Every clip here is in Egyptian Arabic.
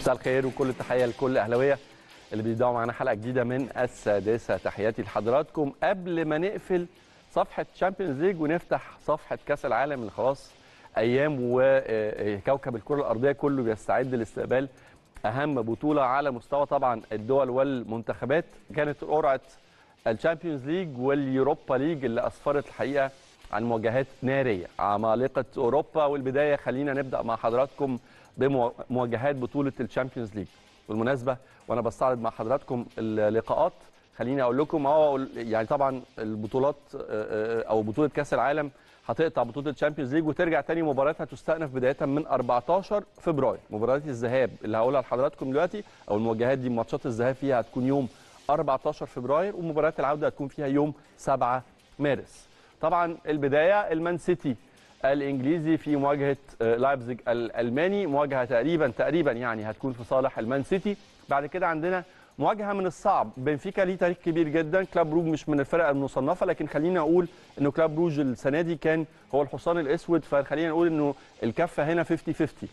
مساء الخير وكل التحيه لكل اهلاويه اللي بيبداوا معانا حلقه جديده من السادسه تحياتي لحضراتكم قبل ما نقفل صفحه تشامبيونز ليج ونفتح صفحه كاس العالم اللي خلاص ايام وكوكب الكره الارضيه كله بيستعد لاستقبال اهم بطوله على مستوى طبعا الدول والمنتخبات كانت قرعه الشامبيونز ليج واليوروبا ليج اللي اسفرت الحقيقه عن مواجهات ناريه عمالقه اوروبا والبدايه خلينا نبدا مع حضراتكم بمواجهات بطوله الشامبيونز ليج بالمناسبه وانا بستعرض مع حضراتكم اللقاءات خليني اقول لكم اه يعني طبعا البطولات او بطوله كاس العالم هتقطع بطوله الشامبيونز ليج وترجع تاني مباراتها تستأنف بدايه من 14 فبراير مباريات الذهاب اللي هقولها لحضراتكم دلوقتي او المواجهات دي ماتشات الذهاب فيها هتكون يوم 14 فبراير ومباريات العوده هتكون فيها يوم 7 مارس طبعا البدايه المان سيتي الانجليزي في مواجهه لايبزيج الالماني مواجهه تقريبا تقريبا يعني هتكون في صالح المان سيتي بعد كده عندنا مواجهه من الصعب بنفيكا ليه تاريخ كبير جدا كلاب روج مش من الفرق المصنفه لكن خلينا اقول انه كلاب روج السنه دي كان هو الحصان الاسود فخلينا نقول انه الكفه هنا 50 50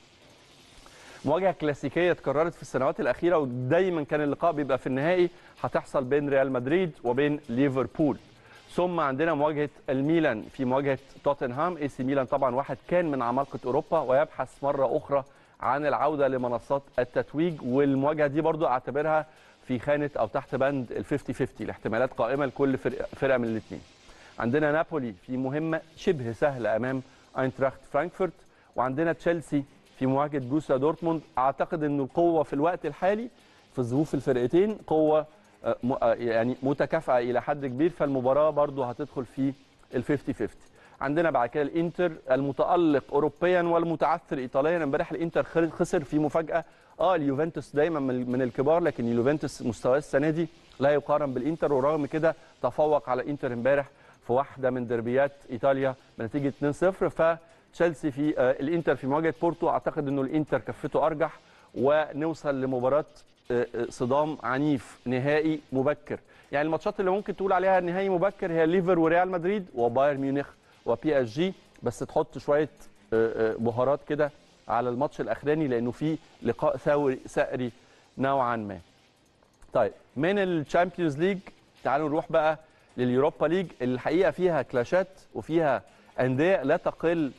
مواجهه كلاسيكيه اتكررت في السنوات الاخيره ودايما كان اللقاء بيبقى في النهائي هتحصل بين ريال مدريد وبين ليفربول ثم عندنا مواجهه الميلان في مواجهه توتنهام اي سي ميلان طبعا واحد كان من عمالقه اوروبا ويبحث مره اخرى عن العوده لمنصات التتويج والمواجهه دي برضو اعتبرها في خانه او تحت بند ال 50 50 الاحتمالات قائمه لكل فرقه, فرقة من الاثنين عندنا نابولي في مهمه شبه سهله امام اينتراخت فرانكفورت وعندنا تشيلسي في مواجهه بروسيا دورتموند اعتقد ان القوه في الوقت الحالي في ظروف الفرقتين قوه يعني متكافئه الى حد كبير فالمباراه برضو هتدخل في ال 50 50 عندنا بعد كده الانتر المتالق اوروبيا والمتعثر ايطاليا امبارح الانتر خسر في مفاجاه اه اليوفنتوس دايما من الكبار لكن اليوفنتوس مستواه السنه دي لا يقارن بالانتر ورغم كده تفوق على الانتر امبارح في واحده من دربيات ايطاليا بنتيجه 2-0 فتشيلسي في آه الانتر في مواجهه بورتو اعتقد انه الانتر كفته ارجح ونوصل لمباراه آه صدام عنيف نهائي مبكر يعني الماتشات اللي ممكن تقول عليها نهائي مبكر هي ليفر وريال مدريد وبايرن ميونخ وبي اس جي بس تحط شويه آه بهارات كده على الماتش الاخراني لانه في لقاء ثوري سأري نوعا ما. طيب من الشامبيونز ليج تعالوا نروح بقى لليوروبا ليج اللي الحقيقه فيها كلاشات وفيها انديه لا تقل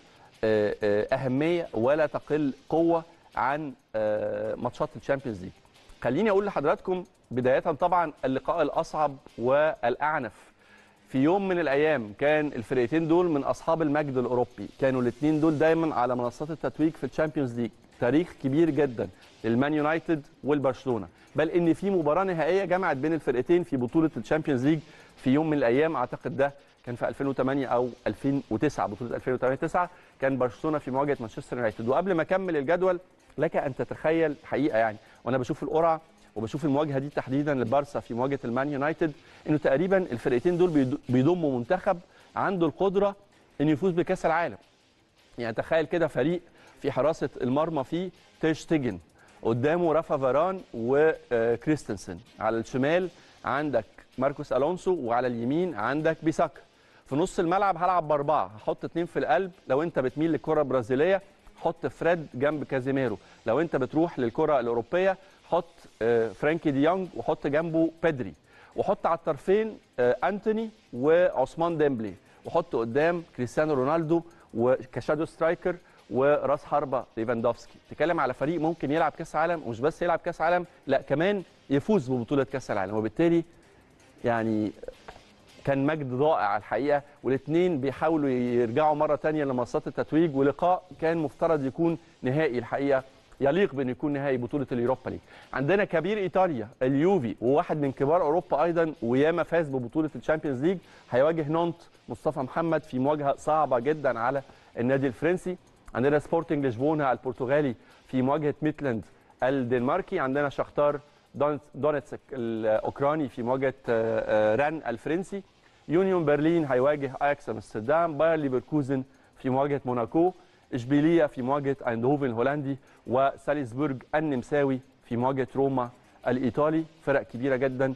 اهميه ولا تقل قوه عن ماتشات الشامبيونز ليج. خليني اقول لحضراتكم بدايه طبعا اللقاء الاصعب والاعنف في يوم من الايام كان الفرقتين دول من اصحاب المجد الاوروبي كانوا الاثنين دول دايما على منصات التتويج في الشامبيونز ليج تاريخ كبير جدا للمان يونايتد والبرشلونه بل ان في مباراه نهائيه جمعت بين الفرقتين في بطوله الشامبيونز ليج في يوم من الايام اعتقد ده كان في 2008 او 2009 بطوله 2008 9 كان برشلونه في مواجهه مانشستر يونايتد وقبل ما اكمل الجدول لك ان تتخيل حقيقه يعني وانا بشوف القرعه وبشوف المواجهه دي تحديدا لبارسا في مواجهه المان يونايتد انه تقريبا الفرقتين دول بيضموا منتخب عنده القدره انه يفوز بكاس العالم. يعني تخيل كده فريق في حراسه المرمى فيه تيرشتيجن قدامه رافا فاران وكريستنسن على الشمال عندك ماركوس الونسو وعلى اليمين عندك بيساكا في نص الملعب هلعب باربعه هحط اثنين في القلب لو انت بتميل للكره البرازيليه حط فريد جنب كازيميرو لو انت بتروح للكره الاوروبيه حط فرانكي دي يونج وحط جنبه بيدري وحط على الطرفين انتوني وعثمان ديمبلي وحط قدام كريستيانو رونالدو وكشادو سترايكر وراس حربه ليفاندوفسكي تتكلم على فريق ممكن يلعب كاس عالم ومش بس يلعب كاس عالم لا كمان يفوز ببطوله كاس العالم وبالتالي يعني كان مجد ضائع الحقيقه والاثنين بيحاولوا يرجعوا مره ثانيه لمنصات التتويج ولقاء كان مفترض يكون نهائي الحقيقه يليق بانه يكون نهائي بطوله اليوروبا ليج. عندنا كبير ايطاليا اليوفي وواحد من كبار اوروبا ايضا وياما فاز ببطوله الشامبيونز ليج هيواجه نونت مصطفى محمد في مواجهه صعبه جدا على النادي الفرنسي. عندنا سبورتنج لشبونه البرتغالي في مواجهه ميتلاند الدنماركي، عندنا شختار دونيتسك الاوكراني في مواجهه ران الفرنسي. يونيون برلين هيواجه اياكس امستردام، باير ليفركوزن في مواجهه موناكو. اشبيليه في مواجهه ايندهوفن الهولندي وسالزبورج النمساوي في مواجهه روما الايطالي فرق كبيره جدا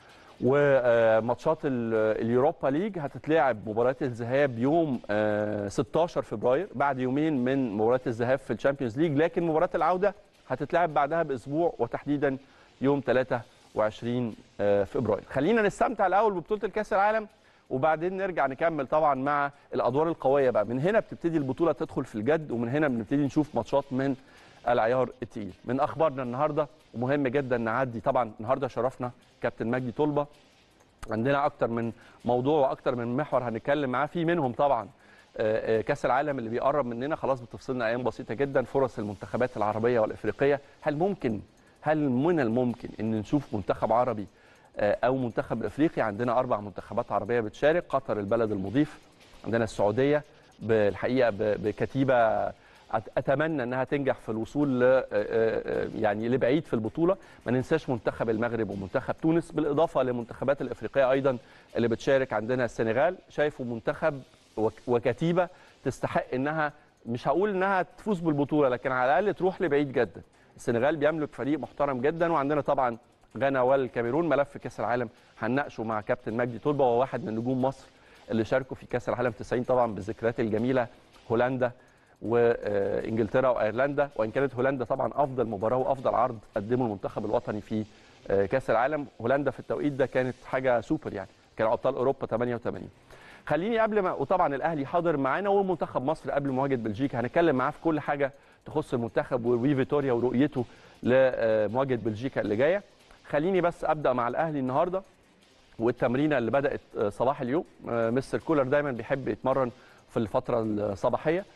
وماتشات اليوروبا ليج هتتلعب مباريات الذهاب يوم 16 فبراير بعد يومين من مباريات الذهاب في الشامبيونز ليج لكن مباراه العوده هتتلعب بعدها باسبوع وتحديدا يوم 23 فبراير خلينا نستمتع الاول ببطوله الكاس العالم وبعدين نرجع نكمل طبعا مع الادوار القويه بقى من هنا بتبتدي البطوله تدخل في الجد ومن هنا بنبتدي نشوف ماتشات من العيار التقيل من اخبارنا النهارده ومهم جدا نعدي طبعا النهارده شرفنا كابتن مجدي طلبه عندنا اكتر من موضوع واكتر من محور هنتكلم معاه في منهم طبعا كاس العالم اللي بيقرب مننا خلاص بتفصلنا ايام بسيطه جدا فرص المنتخبات العربيه والافريقيه هل ممكن هل من الممكن ان نشوف منتخب عربي او منتخب افريقي عندنا اربع منتخبات عربيه بتشارك قطر البلد المضيف عندنا السعوديه بالحقيقه بكتيبه اتمنى انها تنجح في الوصول يعني لبعيد في البطوله ما ننساش منتخب المغرب ومنتخب تونس بالاضافه للمنتخبات الافريقيه ايضا اللي بتشارك عندنا السنغال شايفه منتخب وكتيبه تستحق انها مش هقول انها تفوز بالبطوله لكن على الاقل تروح لبعيد جدا السنغال بيملك فريق محترم جدا وعندنا طبعا غانا والكاميرون ملف كاس العالم هنناقشه مع كابتن مجدي طلبه وهو واحد من نجوم مصر اللي شاركوا في كاس العالم 90 طبعا بالذكريات الجميله هولندا وانجلترا وايرلندا وان كانت هولندا طبعا افضل مباراه وافضل عرض قدمه المنتخب الوطني في كاس العالم هولندا في التوقيت ده كانت حاجه سوبر يعني كانوا ابطال اوروبا 88 خليني قبل ما وطبعا الاهلي حاضر معانا ومنتخب مصر قبل مواجهه بلجيكا هنتكلم معاه في كل حاجه تخص المنتخب وفي فيتوريا ورؤيته لمواجهه بلجيكا اللي جايه خليني بس ابدا مع الاهلي النهارده والتمرينه اللي بدات صباح اليوم مستر كولر دايما بيحب يتمرن في الفتره الصباحيه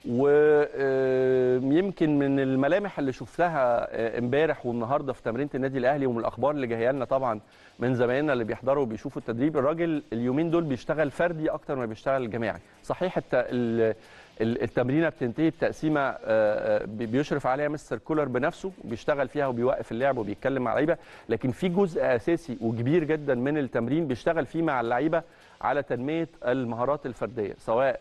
ويمكن من الملامح اللي شفتها امبارح والنهارده في تمرينه النادي الاهلي ومن الاخبار اللي جايه لنا طبعا من زمايلنا اللي بيحضروا وبيشوفوا التدريب الراجل اليومين دول بيشتغل فردي اكتر ما بيشتغل جماعي صحيح التمرينه بتنتهي بتقسيمه بيشرف عليها مستر كولر بنفسه بيشتغل فيها وبيوقف اللعب وبيتكلم مع اللعيبه لكن في جزء اساسي وكبير جدا من التمرين بيشتغل فيه مع اللعيبه على تنميه المهارات الفرديه سواء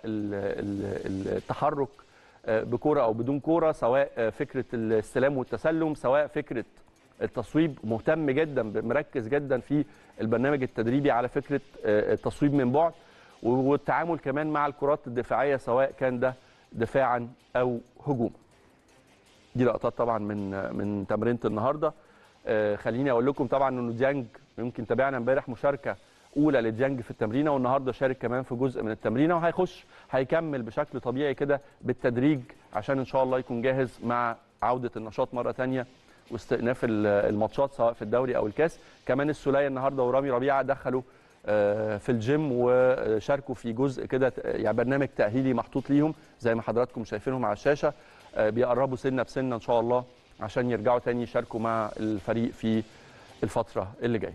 التحرك بكوره او بدون كوره سواء فكره الاستلام والتسلم سواء فكره التصويب مهتم جدا مركز جدا في البرنامج التدريبي على فكره التصويب من بعد والتعامل كمان مع الكرات الدفاعيه سواء كان ده دفاعا او هجوما دي لقطات طبعا من من تمرينه النهارده خليني اقول لكم طبعا انه ديانج يمكن تابعنا امبارح مشاركه اولى لديانج في التمرينه والنهارده شارك كمان في جزء من التمرينه وهيخش هيكمل بشكل طبيعي كده بالتدريج عشان ان شاء الله يكون جاهز مع عوده النشاط مره ثانيه واستئناف الماتشات سواء في الدوري او الكاس كمان السوليه النهارده ورامي ربيعه دخلوا في الجيم وشاركوا في جزء كده يعني برنامج تاهيلي محطوط ليهم زي ما حضراتكم شايفينهم على الشاشه بيقربوا سنه بسنه ان شاء الله عشان يرجعوا تاني يشاركوا مع الفريق في الفتره اللي جايه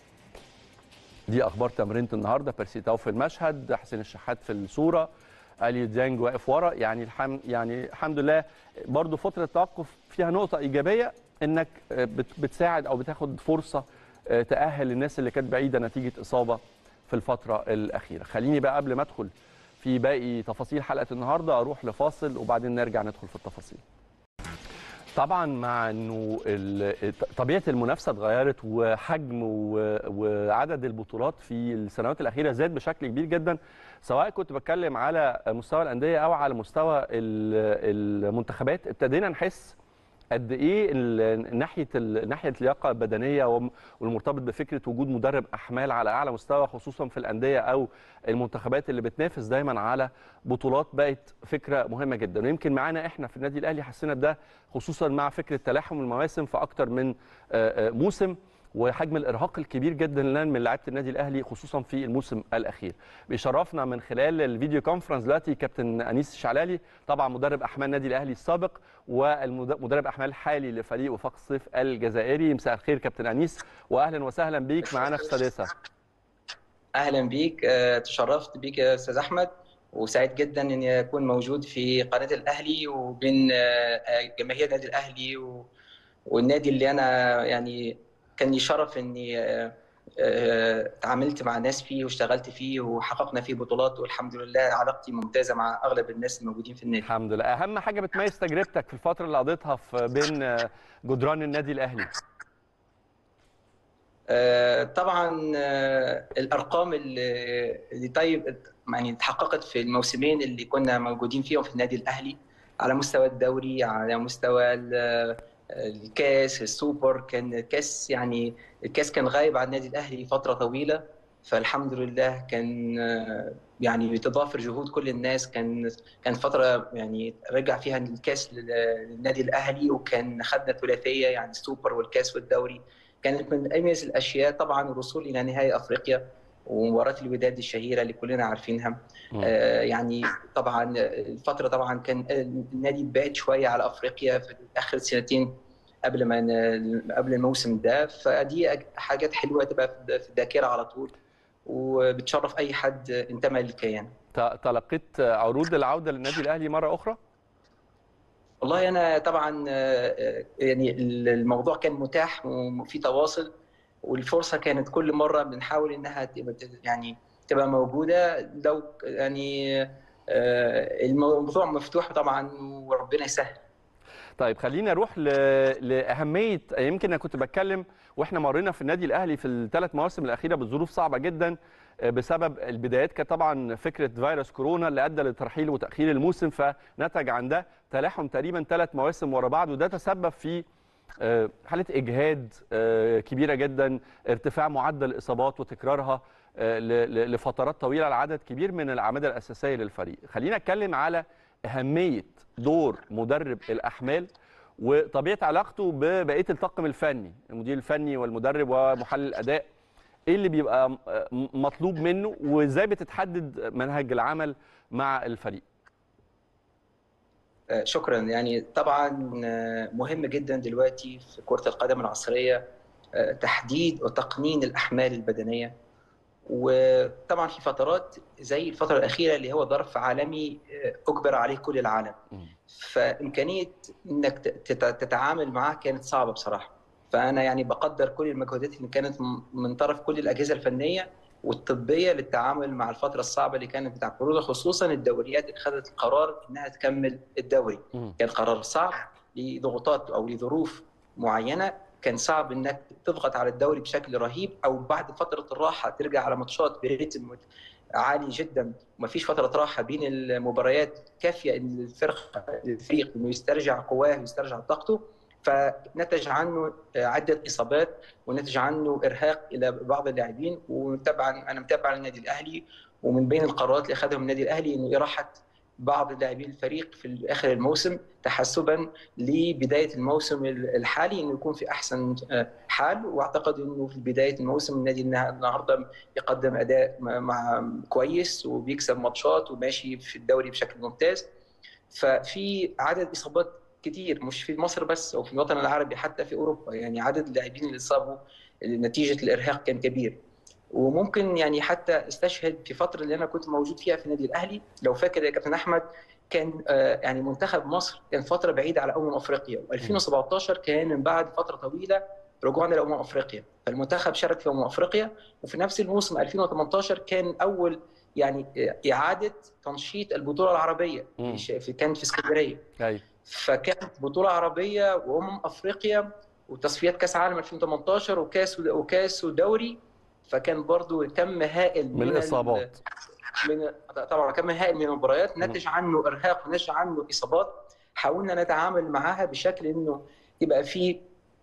دي اخبار تمرينه النهارده بيرسي تاو في المشهد حسين الشحات في الصوره الي ديانج واقف ورا يعني الحم يعني الحمد لله برضو فتره التوقف فيها نقطه ايجابيه انك بتساعد او بتاخد فرصه تاهل الناس اللي كانت بعيده نتيجه اصابه في الفتره الاخيره خليني بقى قبل ما ادخل في باقي تفاصيل حلقه النهارده اروح لفاصل وبعدين نرجع ندخل في التفاصيل طبعا مع انه طبيعه المنافسه اتغيرت وحجم وعدد البطولات في السنوات الاخيره زاد بشكل كبير جدا سواء كنت بتكلم على مستوى الانديه او على مستوى المنتخبات ابتدينا نحس قد ايه ناحيه ناحيه اللياقه البدنيه والمرتبط بفكره وجود مدرب احمال على اعلى مستوى خصوصا في الانديه او المنتخبات اللي بتنافس دايما على بطولات بقت فكره مهمه جدا ويمكن معانا احنا في النادي الاهلي حسينا بده خصوصا مع فكره تلاحم المواسم في اكتر من موسم وحجم الارهاق الكبير جدا الان من لعيبه النادي الاهلي خصوصا في الموسم الاخير بيشرفنا من خلال الفيديو كونفرنس دلوقتي كابتن انيس الشعلالي طبعا مدرب احمال النادي الاهلي السابق ومدرب احمال الحالي لفريق وفاق الصيف الجزائري مساء الخير كابتن انيس واهلا وسهلا بيك معانا في السادسه اهلا بيك تشرفت بيك يا استاذ احمد وسعيد جدا اني اكون موجود في قناه الاهلي وبين جماهير النادي الاهلي والنادي اللي انا يعني كان لي شرف اني تعاملت مع ناس فيه واشتغلت فيه وحققنا فيه بطولات والحمد لله علاقتي ممتازه مع اغلب الناس الموجودين في النادي. الحمد لله، اهم حاجه بتميز تجربتك في الفتره اللي قضيتها في بين جدران النادي الاهلي. طبعا الارقام اللي طيب يعني اتحققت في الموسمين اللي كنا موجودين فيهم في النادي الاهلي على مستوى الدوري على مستوى الكاس السوبر كان الكاس يعني الكاس كان غايب عن النادي الاهلي فتره طويله فالحمد لله كان يعني بتضافر جهود كل الناس كان كانت فتره يعني رجع فيها الكاس للنادي الاهلي وكان خدنا ثلاثيه يعني السوبر والكاس والدوري كانت من اميز الاشياء طبعا الوصول الى نهائي افريقيا ومباراه الوداد الشهيره اللي كلنا عارفينها آه يعني طبعا الفتره طبعا كان النادي بعد شويه على افريقيا في اخر سنتين قبل ما قبل الموسم ده فدي حاجات حلوه تبقى في الذاكره على طول وبتشرف اي حد انتمى للكيان تلقيت عروض العوده للنادي الاهلي مره اخرى والله انا طبعا يعني الموضوع كان متاح وفي تواصل والفرصه كانت كل مره بنحاول انها تبقى يعني تبقى موجوده لو يعني الموضوع مفتوح طبعا وربنا يسهل طيب خلينا نروح ل... لاهميه يمكن انا كنت بتكلم واحنا مرينا في النادي الاهلي في الثلاث مواسم الاخيره بظروف صعبه جدا بسبب البدايات كانت طبعا فكره فيروس كورونا اللي ادى لترحيل وتاخير الموسم فنتج عن ده تلاحم تقريبا ثلاث مواسم ورا بعض وده تسبب في حاله اجهاد كبيره جدا ارتفاع معدل الاصابات وتكرارها لفترات طويله لعدد كبير من الاعمده الاساسيه للفريق خلينا اتكلم على اهميه دور مدرب الاحمال وطبيعه علاقته ببقيه الطاقم الفني المدير الفني والمدرب ومحلل الاداء ايه اللي بيبقى مطلوب منه وازاي بتتحدد منهج العمل مع الفريق شكرا يعني طبعا مهم جدا دلوقتي في كره القدم العصريه تحديد وتقنين الاحمال البدنيه وطبعا في فترات زي الفتره الاخيره اللي هو ظرف عالمي اجبر عليه كل العالم فامكانيه انك تتعامل معاه كانت صعبه بصراحه فانا يعني بقدر كل المجهودات اللي كانت من طرف كل الاجهزه الفنيه والطبيه للتعامل مع الفتره الصعبه اللي كانت بتاع كورونا خصوصا الدوريات اللي خدت القرار انها تكمل الدوري كان قرار صعب لضغوطات او لظروف معينه كان صعب انك تضغط على الدوري بشكل رهيب او بعد فتره الراحه ترجع على ماتشات بريتم عالي جدا وما فيش فتره راحه بين المباريات كافيه ان الفرق الفريق انه يسترجع قواه ويسترجع طاقته فنتج عنه عده اصابات ونتج عنه ارهاق الى بعض اللاعبين وطبعا انا متابع النادي الاهلي ومن بين القرارات اللي اخذها النادي الاهلي انه اراحه بعض لاعبي الفريق في اخر الموسم تحسبا لبدايه الموسم الحالي انه يكون في احسن حال واعتقد انه في بدايه الموسم النادي النهارده يقدم اداء مع كويس وبيكسب ماتشات وماشي في الدوري بشكل ممتاز ففي عدد اصابات كتير مش في مصر بس او في الوطن العربي حتى في اوروبا يعني عدد اللاعبين اللي اصابوا نتيجه الارهاق كان كبير وممكن يعني حتى استشهد في فتره اللي انا كنت موجود فيها في النادي الاهلي لو فاكر يا كابتن احمد كان يعني منتخب مصر كان فتره بعيده على امم افريقيا و2017 كان من بعد فتره طويله رجوعنا لامم افريقيا فالمنتخب شارك في امم افريقيا وفي نفس الموسم 2018 كان اول يعني اعاده تنشيط البطوله العربيه في كانت في اسكندريه فكانت بطوله عربيه وامم افريقيا وتصفيات كاس عالم 2018 وكاس وكاس ودوري فكان برضو كم هائل من, من الاصابات من طبعا كم هائل من المباريات نتج عنه ارهاق ونتج عنه اصابات حاولنا نتعامل معها بشكل انه يبقى في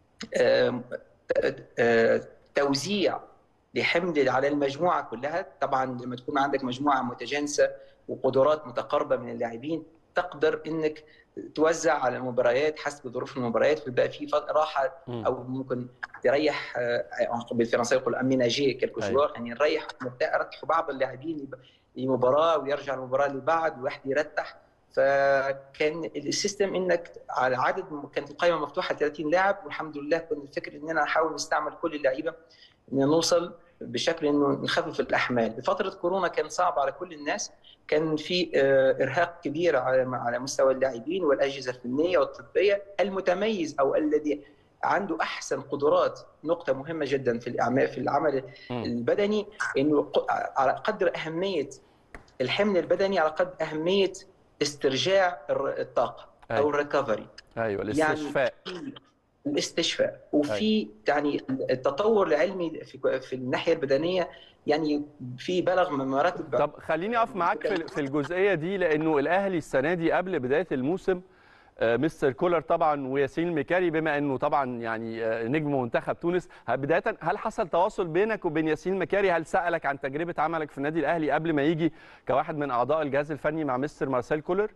توزيع لحمل على المجموعه كلها طبعا لما تكون عندك مجموعه متجانسه وقدرات متقاربه من اللاعبين تقدر انك توزع على المباريات حسب ظروف المباريات ويبقى في راحه او ممكن تريح بالفرنسيه يقول اميناجي كيلكو جوار يعني نريح رتحوا بعض اللاعبين لمباراه ويرجع المباراه اللي بعد وواحد يرتح فكان السيستم انك على عدد كانت القائمه مفتوحه 30 لاعب والحمد لله كنا الفكر اننا نحاول نستعمل كل اللعيبه ان نوصل بشكل انه نخفف الاحمال فتره كورونا كان صعب على كل الناس كان في ارهاق كبير على على مستوى اللاعبين والاجهزه الفنيه والطبيه المتميز او الذي عنده احسن قدرات نقطه مهمه جدا في الاعمال في العمل البدني انه على قدر اهميه الحمل البدني على قدر اهميه استرجاع الطاقه أيوة. او الريكفري ايوه الاستشفاء يعني الاستشفاء وفي يعني التطور العلمي في, في الناحيه البدنيه يعني في بلغ من مراتب طب خليني اقف معاك في في الجزئيه دي لانه الاهلي السنه دي قبل بدايه الموسم مستر كولر طبعا وياسين المكاري بما انه طبعا يعني نجم منتخب تونس بدايه هل حصل تواصل بينك وبين ياسين المكاري هل سالك عن تجربه عملك في النادي الاهلي قبل ما يجي كواحد من اعضاء الجهاز الفني مع مستر مارسيل كولر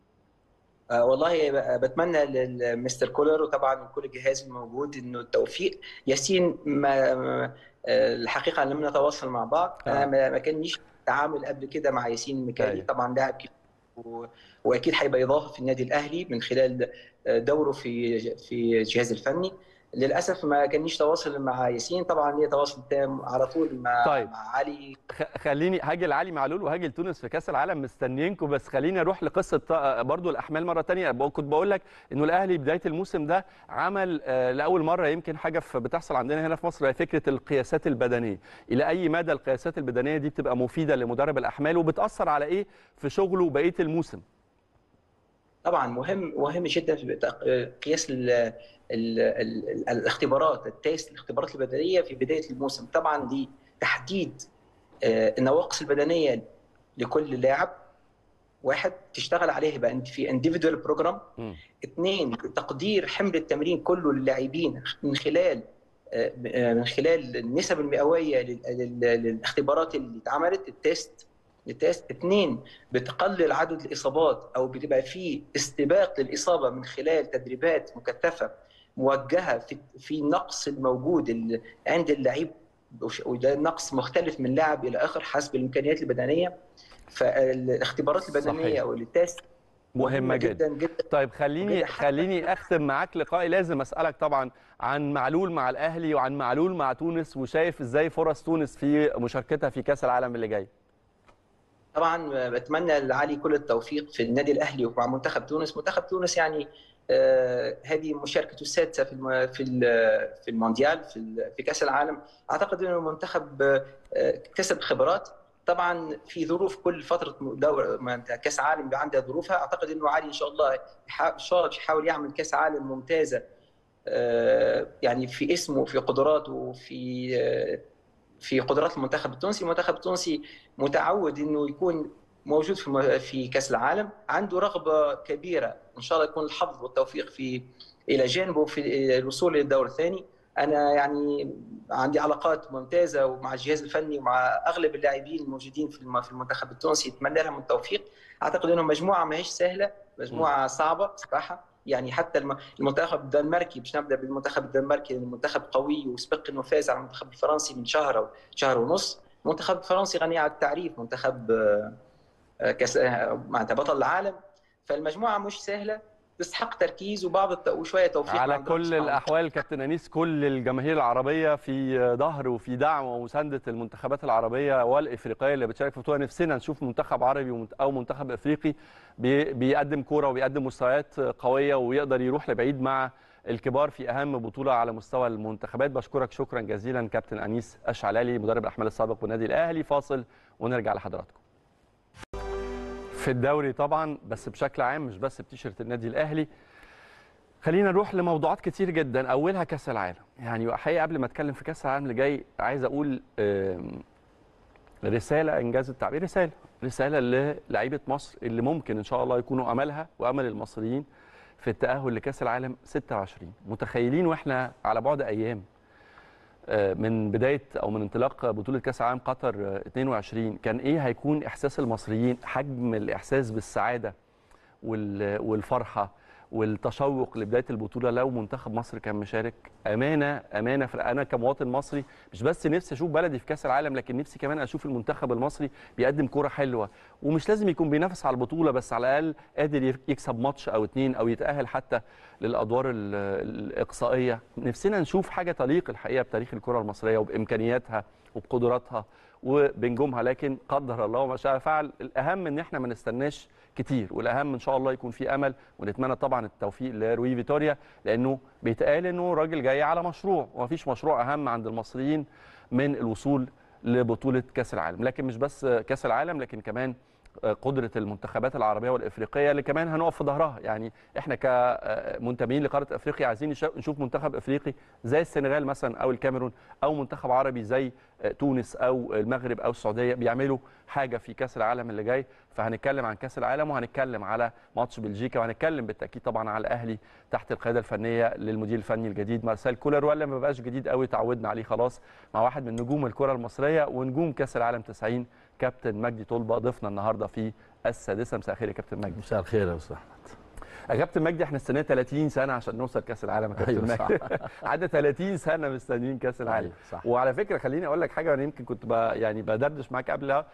آه والله بتمنى لمستر كولر وطبعا كل الجهاز الموجود انه التوفيق ياسين ما الحقيقه لم نتواصل مع بعض آه. انا ما كانش تعامل قبل كده مع ياسين المكاري آه. طبعا لاعب و... واكيد هيبقى اضافه في النادي الاهلي من خلال دوره في في الجهاز الفني للاسف ما كانش تواصل مع ياسين طبعا ليه تواصل تام على طول مع طيب. مع علي خليني هاجي لعلي معلول وهاجي لتونس في كاس العالم مستنيينكم بس خليني اروح لقصه برضو الاحمال مره ثانيه كنت بقول لك انه الاهلي بدايه الموسم ده عمل لاول مره يمكن حاجه بتحصل عندنا هنا في مصر هي فكره القياسات البدنيه الى اي مدى القياسات البدنيه دي بتبقى مفيده لمدرب الاحمال وبتاثر على ايه في شغله بقيه الموسم طبعا مهم مهم جدا في قياس ال ال ال الاختبارات التيست الاختبارات البدنيه في بدايه الموسم طبعا لتحديد النواقص البدنيه لكل لاعب واحد تشتغل عليه يبقى انت في انديفيدوال بروجرام اثنين تقدير حمل التمرين كله للاعبين من خلال من خلال النسب المئويه للاختبارات اللي اتعملت التيست التيست اثنين بتقلل عدد الاصابات او بتبقى في استباق للاصابه من خلال تدريبات مكثفه موجهه في في النقص الموجود عند اللعيب وده نقص مختلف من لاعب الى اخر حسب الامكانيات البدنيه فالاختبارات البدنيه او التيست مهمة جدا جدا طيب خليني جداً. خليني اختم معاك لقائي لازم اسالك طبعا عن معلول مع الاهلي وعن معلول مع تونس وشايف ازاي فرص تونس في مشاركتها في كاس العالم اللي جاي طبعا بتمنى لعلي كل التوفيق في النادي الاهلي ومع منتخب تونس منتخب تونس يعني آه هذه مشاركته السادسه في الم... في في المونديال في في كاس العالم اعتقد انه المنتخب آه كسب خبرات طبعا في ظروف كل فتره دور كاس عالم عندها ظروفها اعتقد انه علي ان شاء الله ان شاء الله يحاول يعمل كاس عالم ممتازه آه يعني في اسمه وفي قدراته وفي في قدرات المنتخب التونسي، المنتخب التونسي متعود انه يكون موجود في في كاس العالم، عنده رغبه كبيره ان شاء الله يكون الحظ والتوفيق في الى جانبه في الوصول للدور الثاني، انا يعني عندي علاقات ممتازه ومع الجهاز الفني ومع اغلب اللاعبين الموجودين في المنتخب التونسي اتمنى لهم التوفيق، اعتقد انه مجموعه ما هيش سهله، مجموعه صعبه صراحه يعني حتى المنتخب الدنماركي باش نبدا بالمنتخب الدنماركي المنتخب قوي وسبق انه فاز على المنتخب الفرنسي من شهر او شهر ونص المنتخب الفرنسي غني عن التعريف منتخب كاس معناتها بطل العالم فالمجموعه مش سهله تستحق تركيز وبعض الت... وشويه توفيق على كل الاحوال كابتن انيس كل الجماهير العربيه في ظهر وفي دعم ومسانده المنتخبات العربيه والافريقيه اللي بتشارك في البطوله نفسنا نشوف منتخب عربي او منتخب افريقي بي... بيقدم كوره وبيقدم مستويات قويه ويقدر يروح لبعيد مع الكبار في اهم بطوله على مستوى المنتخبات بشكرك شكرا جزيلا كابتن انيس اشعلالي مدرب الاحمال السابق بالنادي الاهلي فاصل ونرجع لحضراتكم في الدوري طبعا بس بشكل عام مش بس بتيشيرت النادي الاهلي خلينا نروح لموضوعات كتير جدا اولها كاس العالم يعني وحقيقه قبل ما اتكلم في كاس العالم اللي جاي عايز اقول رساله انجاز التعبير رساله رساله للاعيبه مصر اللي ممكن ان شاء الله يكونوا املها وامل المصريين في التاهل لكاس العالم 26 متخيلين واحنا على بعد ايام من بدايه او من انطلاق بطوله كاس العالم قطر 22 كان ايه هيكون احساس المصريين حجم الاحساس بالسعاده والفرحه والتشوق لبدايه البطوله لو منتخب مصر كان مشارك امانه امانه في انا كمواطن مصري مش بس نفسي اشوف بلدي في كاس العالم لكن نفسي كمان اشوف المنتخب المصري بيقدم كوره حلوه ومش لازم يكون بينافس على البطوله بس على الاقل قادر يكسب ماتش او اتنين او يتاهل حتى للادوار الاقصائيه نفسنا نشوف حاجه تليق الحقيقه بتاريخ الكره المصريه وبامكانياتها وبقدراتها وبنجومها لكن قدر الله وما شاء فعل الاهم ان احنا ما نستناش كتير والاهم ان شاء الله يكون في امل ونتمنى طبعا التوفيق لروي فيتوريا لانه بيتقال انه راجل جاي على مشروع ومفيش مشروع اهم عند المصريين من الوصول لبطوله كاس العالم لكن مش بس كاس العالم لكن كمان قدره المنتخبات العربيه والافريقيه اللي كمان هنقف في ظهرها يعني احنا كمنتمين لقاره افريقيا عايزين نشوف منتخب افريقي زي السنغال مثلا او الكاميرون او منتخب عربي زي تونس او المغرب او السعوديه بيعملوا حاجه في كاس العالم اللي جاي فهنتكلم عن كاس العالم وهنتكلم على ماتش بلجيكا وهنتكلم بالتاكيد طبعا على الاهلي تحت القياده الفنيه للمدير الفني الجديد مارسيل كولر ولا ما بقاش جديد قوي تعودنا عليه خلاص مع واحد من نجوم الكره المصريه ونجوم كاس العالم 90 كابتن مجدي طلبه ضيفنا النهارده في السادسه مساء الخير يا كابتن مجدي مساء الخير يا استاذ احمد يا كابتن مجدي احنا استنينا 30 سنه عشان نوصل كاس العالم يا كابتن أيوة مجدي عدى 30 سنه مستنيين كاس العالم أيوة صح. وعلى فكره خليني اقول لك حاجه انا يمكن كنت ب... يعني بدردش معاك قبلها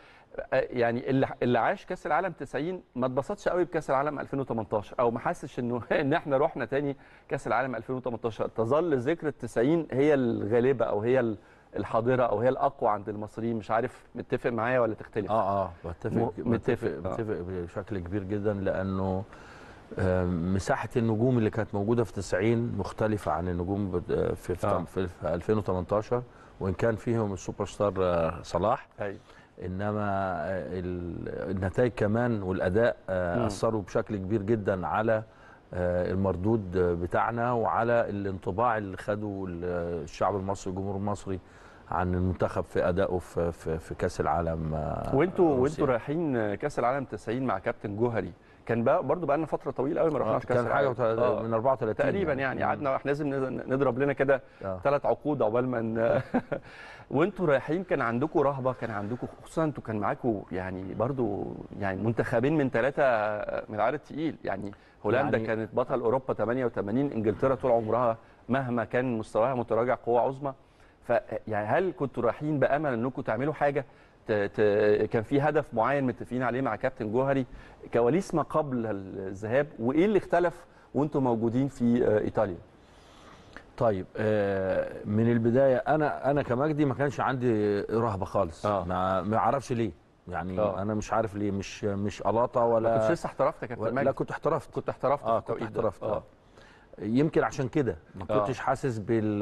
يعني اللي اللي عاش كاس العالم 90 ما اتبسطش قوي بكاس العالم 2018 او ما حسش انه ان احنا رحنا تاني كاس العالم 2018 تظل ذكرى 90 هي الغالبه او هي الحاضره او هي الاقوى عند المصريين مش عارف متفق معايا ولا تختلف اه اه بتفق م- متفق، متفق, آه. متفق بشكل كبير جدا لانه آه، مساحه النجوم اللي كانت موجوده في 90 مختلفه عن النجوم بت- في في, آه. في, في 2018 وان كان فيهم السوبر ستار آه، صلاح ايوه انما آه، ال- النتائج كمان والاداء آه، مم. اثروا بشكل كبير جدا على آه، المردود بتاعنا وعلى الانطباع اللي خده ال- الشعب المصري والجمهور المصري عن المنتخب في ادائه في في, في كاس العالم آه، وانتوا روسيا. وانتوا رايحين كاس العالم 90 مع كابتن جوهري كان بقى برضه بقى لنا فتره طويله قوي ما آه، رحناش كاس كان حاجه العالم وت- آه. من 34 تقريبا يعني مم. قعدنا احنا لازم نضرب لنا كده آه. ثلاث عقود عقبال ما ن- وانتوا رايحين كان عندكم رهبه كان عندكم خصوصا انتوا كان معاكم يعني برضو يعني منتخبين من ثلاثه من العيار التقيل يعني هولندا يعني- كانت بطل اوروبا 88 انجلترا طول عمرها مهما كان مستواها متراجع قوه عظمى ف يعني هل كنتوا رايحين بامل انكم تعملوا حاجه ت... ت... كان في هدف معين متفقين عليه مع كابتن جوهري كواليس ما قبل الذهاب وايه اللي اختلف وانتم موجودين في آه، ايطاليا طيب آه، من البدايه انا انا كمجدي ما كانش عندي رهبه خالص آه. ما ما اعرفش ليه يعني آه. انا مش عارف ليه مش مش قلاطه ما ولا كنتش لسه احترفت يا كابتن ولا- مجدي لا كنت احترفت كنت احترفت اه في كنت التوقيت ده. احترفت اه يمكن عشان كده ما آه. كنتش حاسس بال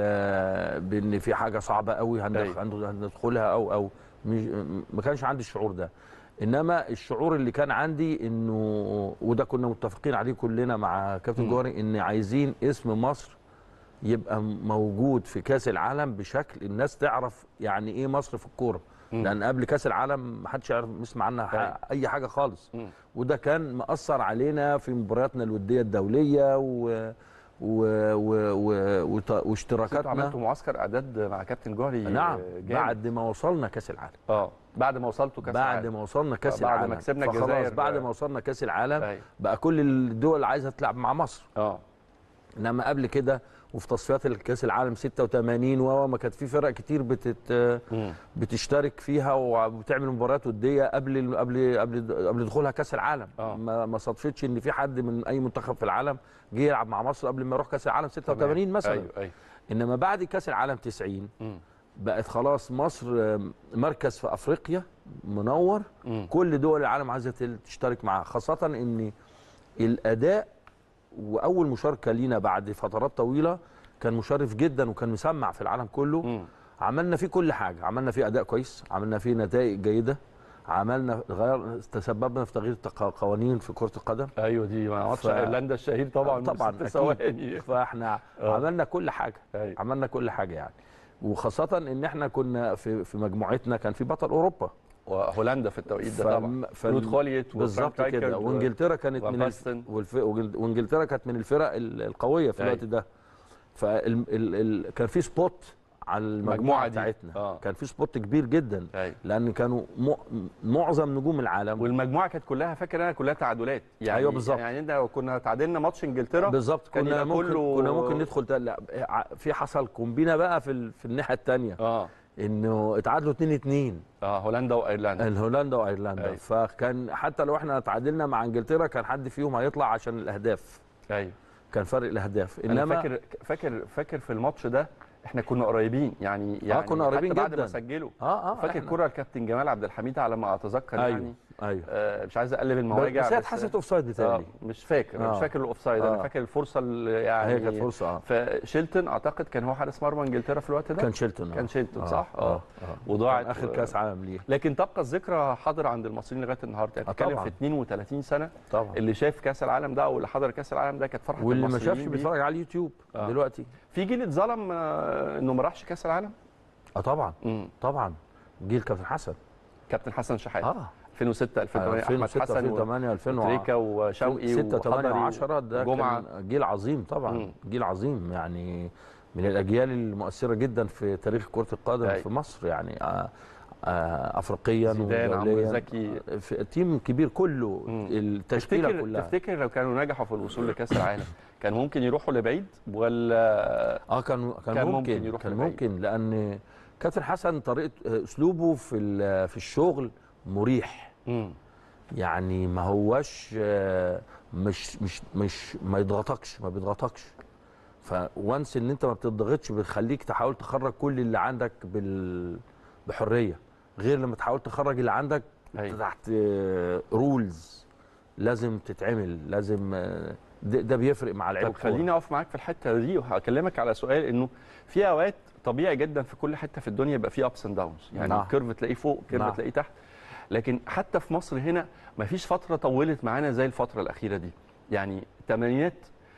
بان في حاجه صعبه قوي هندخ- أيوة. هند- هندخلها او او مش ما كانش عندي الشعور ده انما الشعور اللي كان عندي انه وده كنا متفقين عليه كلنا مع كابتن مم. جوهري ان عايزين اسم مصر يبقى موجود في كاس العالم بشكل الناس تعرف يعني ايه مصر في الكوره مم. لان قبل كاس العالم ما حدش يعرف يسمع عنها أيوة. ح- اي حاجه خالص مم. وده كان مأثر علينا في مبارياتنا الوديه الدوليه و و و و وت- انتوا واشتراكاتنا عملتوا معسكر اعداد مع كابتن جوهري نعم آه، جامد. بعد ما وصلنا كاس العالم اه بعد ما وصلتوا كاس بعد العالم. ما وصلنا كاس آه، بعد ما العالم كسبنا فخلاص الجزائر، بعد آه. ما وصلنا كاس العالم أيوة. بقى كل الدول عايزه تلعب مع مصر اه انما قبل كده وفي تصفيات الكاس العالم 86 و ما كانت في فرق كتير بتت مم. بتشترك فيها وبتعمل مباريات وديه قبل ال- قبل قبل قبل دخولها كاس العالم آه. ما ما صادفتش ان في حد من اي منتخب في العالم جه يلعب مع مصر قبل ما يروح كاس العالم 86 مثلا ايوه ايوه انما بعد كاس العالم 90 مم. بقت خلاص مصر آم، مركز في افريقيا منور مم. كل دول العالم عايزه تل- تشترك معاه خاصه ان الاداء واول مشاركه لينا بعد فترات طويله كان مشرف جدا وكان مسمع في العالم كله مم. عملنا فيه كل حاجه عملنا فيه اداء كويس عملنا فيه نتائج جيده عملنا غير تسببنا في تغيير التق- قوانين في كره القدم ايوه دي ماتش ف- ايرلندا الشهير طبعا طبعا ست أكيد. ثواني فاحنا آه. عملنا كل حاجه أيوة. عملنا كل حاجه يعني وخاصه ان احنا كنا في في مجموعتنا كان في بطل اوروبا وهولندا في التوقيت ده فم- طبعا فال- رود خوليت بالظبط كده وانجلترا كانت من الف... وباستن. والف... وإنجل- وانجلترا كانت من الفرق ال- القويه في أيوة. الوقت ده فال... ال... ال... كان في سبوت على المجموعة المجموعه دي. بتاعتنا آه. كان في سبوت كبير جدا ايوه لان كانوا م... معظم نجوم العالم والمجموعه كانت كلها فاكر انا كلها تعادلات يعني أيوة بالظبط. يعني انت لو كنا تعادلنا ماتش انجلترا بالظبط كان كنا يبقى ممكن كله- كنا ممكن ندخل تا- لا ع- في حصل كومبينه بقى في ال... في الناحيه الثانيه اه انه اتعادلوا 2 2 اه هولندا وايرلندا هولندا وايرلندا أيوة. فكان حتى لو احنا تعادلنا مع انجلترا كان حد فيهم هيطلع عشان الاهداف ايوه كان فرق الاهداف انا انما فاكر فاكر فاكر في الماتش ده احنا كنا قريبين يعني يعني كنا قريبين حتى بعد جداً. ما سجلوا اه اه فاكر إحنا- كرة الكابتن جمال عبد الحميد على ما اتذكر ايوه يعني ايوه آه، مش عايز اقلب المواجع بس هي اتحسبت اوف سايد آه، بتاعي مش فاكر أنا مش آه. فاكر الاوفسايد انا آه. فاكر الفرصه اللي يعني هي كانت فرصه اه فشيلتون اعتقد كان هو حارس مرمى انجلترا في الوقت ده كان شيلتون آه. كان شيلتون آه، صح اه, اه آه. وضاعت كان اخر كاس عالم ليه لكن تبقى الذكرى حاضره عند المصريين لغايه النهارده يعني آه، بتتكلم طبعاً. في 32 سنه طبعا اللي شاف كاس العالم ده او اللي حضر كاس العالم ده كانت فرحه واللي ما المصريين شافش بيه. بيتفرج على اليوتيوب آه. دلوقتي في جيل اتظلم آه، انه ما راحش كاس العالم اه طبعا امم طبعا جيل كابتن حسن كابتن حسن شحاته اه 2006 2008 احمد 2006 حسن 2008 2010 وتريكا وشوقي 6 8 وحضري و10 ده وجمعة. كان جيل عظيم طبعا مم. جيل عظيم يعني من الاجيال المؤثره جدا في تاريخ كره القدم أي. في مصر يعني آه آه افريقيا زيدان عمرو ودوليا زكي في تيم كبير كله مم. التشكيله تفتكر كلها تفتكر لو كانوا نجحوا في الوصول لكاس العالم كان ممكن يروحوا لبعيد ولا اه كان كان, كان ممكن ممكن يروح كان لبعيد. ممكن لان كابتن حسن طريقه اسلوبه في ال- في الشغل مريح مم. يعني ما هوش آه، مش مش مش ما يضغطكش ما بيضغطكش فوانس ان انت ما بتضغطش بيخليك تحاول تخرج كل اللي عندك بال بحريه غير لما تحاول تخرج اللي عندك أيوة. تحت رولز لازم تتعمل لازم آه، ده, ده بيفرق مع لعيبه طب خليني اقف معاك في الحته دي وهكلمك على سؤال انه في اوقات طبيعي جدا في كل حته في الدنيا يبقى في ابس اند داونز يعني نعم. كيرف تلاقيه فوق كيرف نعم. تلاقيه تحت لكن حتى في مصر هنا ما فيش فتره طولت معانا زي الفتره الاخيره دي يعني الثمانينات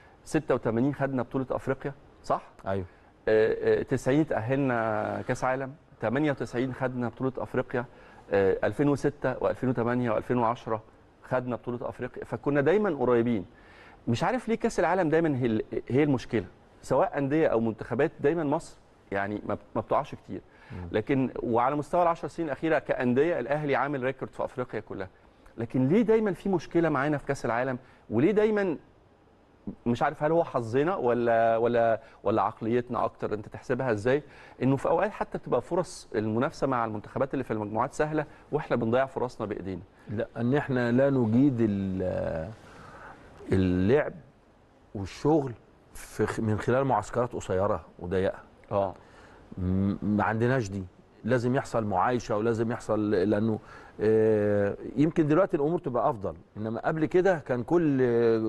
86 خدنا بطوله افريقيا صح ايوه آه، آه، 90 تاهلنا كاس عالم 98 خدنا بطوله افريقيا آه، 2006 و2008 و2010 خدنا بطوله افريقيا فكنا دايما قريبين مش عارف ليه كاس العالم دايما هي ال- هي المشكله سواء انديه او منتخبات دايما مصر يعني ما ما بتقعش كتير لكن وعلى مستوى العشر سنين الاخيره كانديه الاهلي عامل ريكورد في افريقيا كلها لكن ليه دايما في مشكله معانا في كاس العالم وليه دايما مش عارف هل هو حظنا ولا ولا ولا عقليتنا اكتر انت تحسبها ازاي انه في اوقات حتى بتبقى فرص المنافسه مع المنتخبات اللي في المجموعات سهله واحنا بنضيع فرصنا بايدينا لا ان احنا لا نجيد ال- اللعب والشغل في خ- من خلال معسكرات قصيره وضيقه اه م- ما عندناش دي لازم يحصل معايشه ولازم يحصل لانه آه، يمكن دلوقتي الامور تبقى افضل انما قبل كده كان كل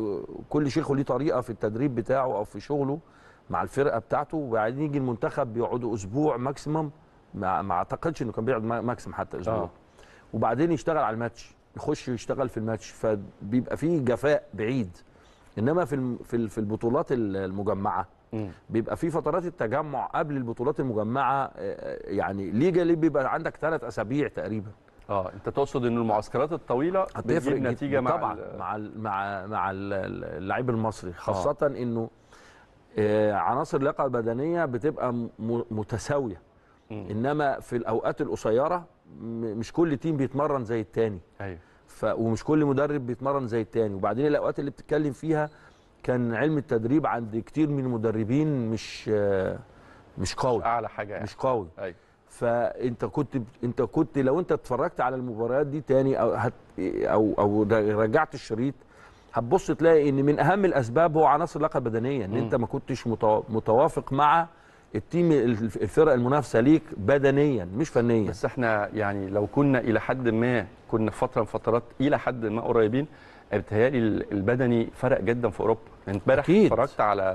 كل شيخ له طريقه في التدريب بتاعه او في شغله مع الفرقه بتاعته وبعدين يجي المنتخب بيقعدوا اسبوع ماكسيمم ما ما اعتقدش انه كان بيقعد ما- ماكسيم حتى اسبوع آه. وبعدين يشتغل على الماتش يخش يشتغل في الماتش فبيبقى فيه جفاء بعيد انما في الم- في ال- في البطولات ال- المجمعه مم. بيبقى في فترات التجمع قبل البطولات المجمعه آه، يعني ليجالي بيبقى عندك ثلاث اسابيع تقريبا اه انت تقصد ان المعسكرات الطويله هتفرق بتجيب جداً. نتيجه مع طبعا ال- مع ال مع مع ال- اللاعب المصري خاصه انه آه، عناصر اللياقه البدنيه بتبقى م- متساويه مم. انما في الاوقات القصيره م- مش كل تيم بيتمرن زي التاني ايوه ف ومش كل مدرب بيتمرن زي التاني وبعدين الاوقات اللي بتتكلم فيها كان علم التدريب عند كتير من المدربين مش آه، مش قوي اعلى حاجه يعني مش قوي ايوه فانت كنت انت كنت لو انت اتفرجت على المباريات دي تاني او هت او او رجعت الشريط هتبص تلاقي ان من اهم الاسباب هو عناصر اللياقه البدنيه ان مم. انت ما كنتش متوا- متوافق مع التيم الف- الفرق المنافسه ليك بدنيا مش فنيا بس احنا يعني لو كنا الى حد ما كنا في فتره من فترات الى حد ما قريبين بيتهيألي ال- البدني فرق جدا في اوروبا امبارح أكيد. اتفرجت على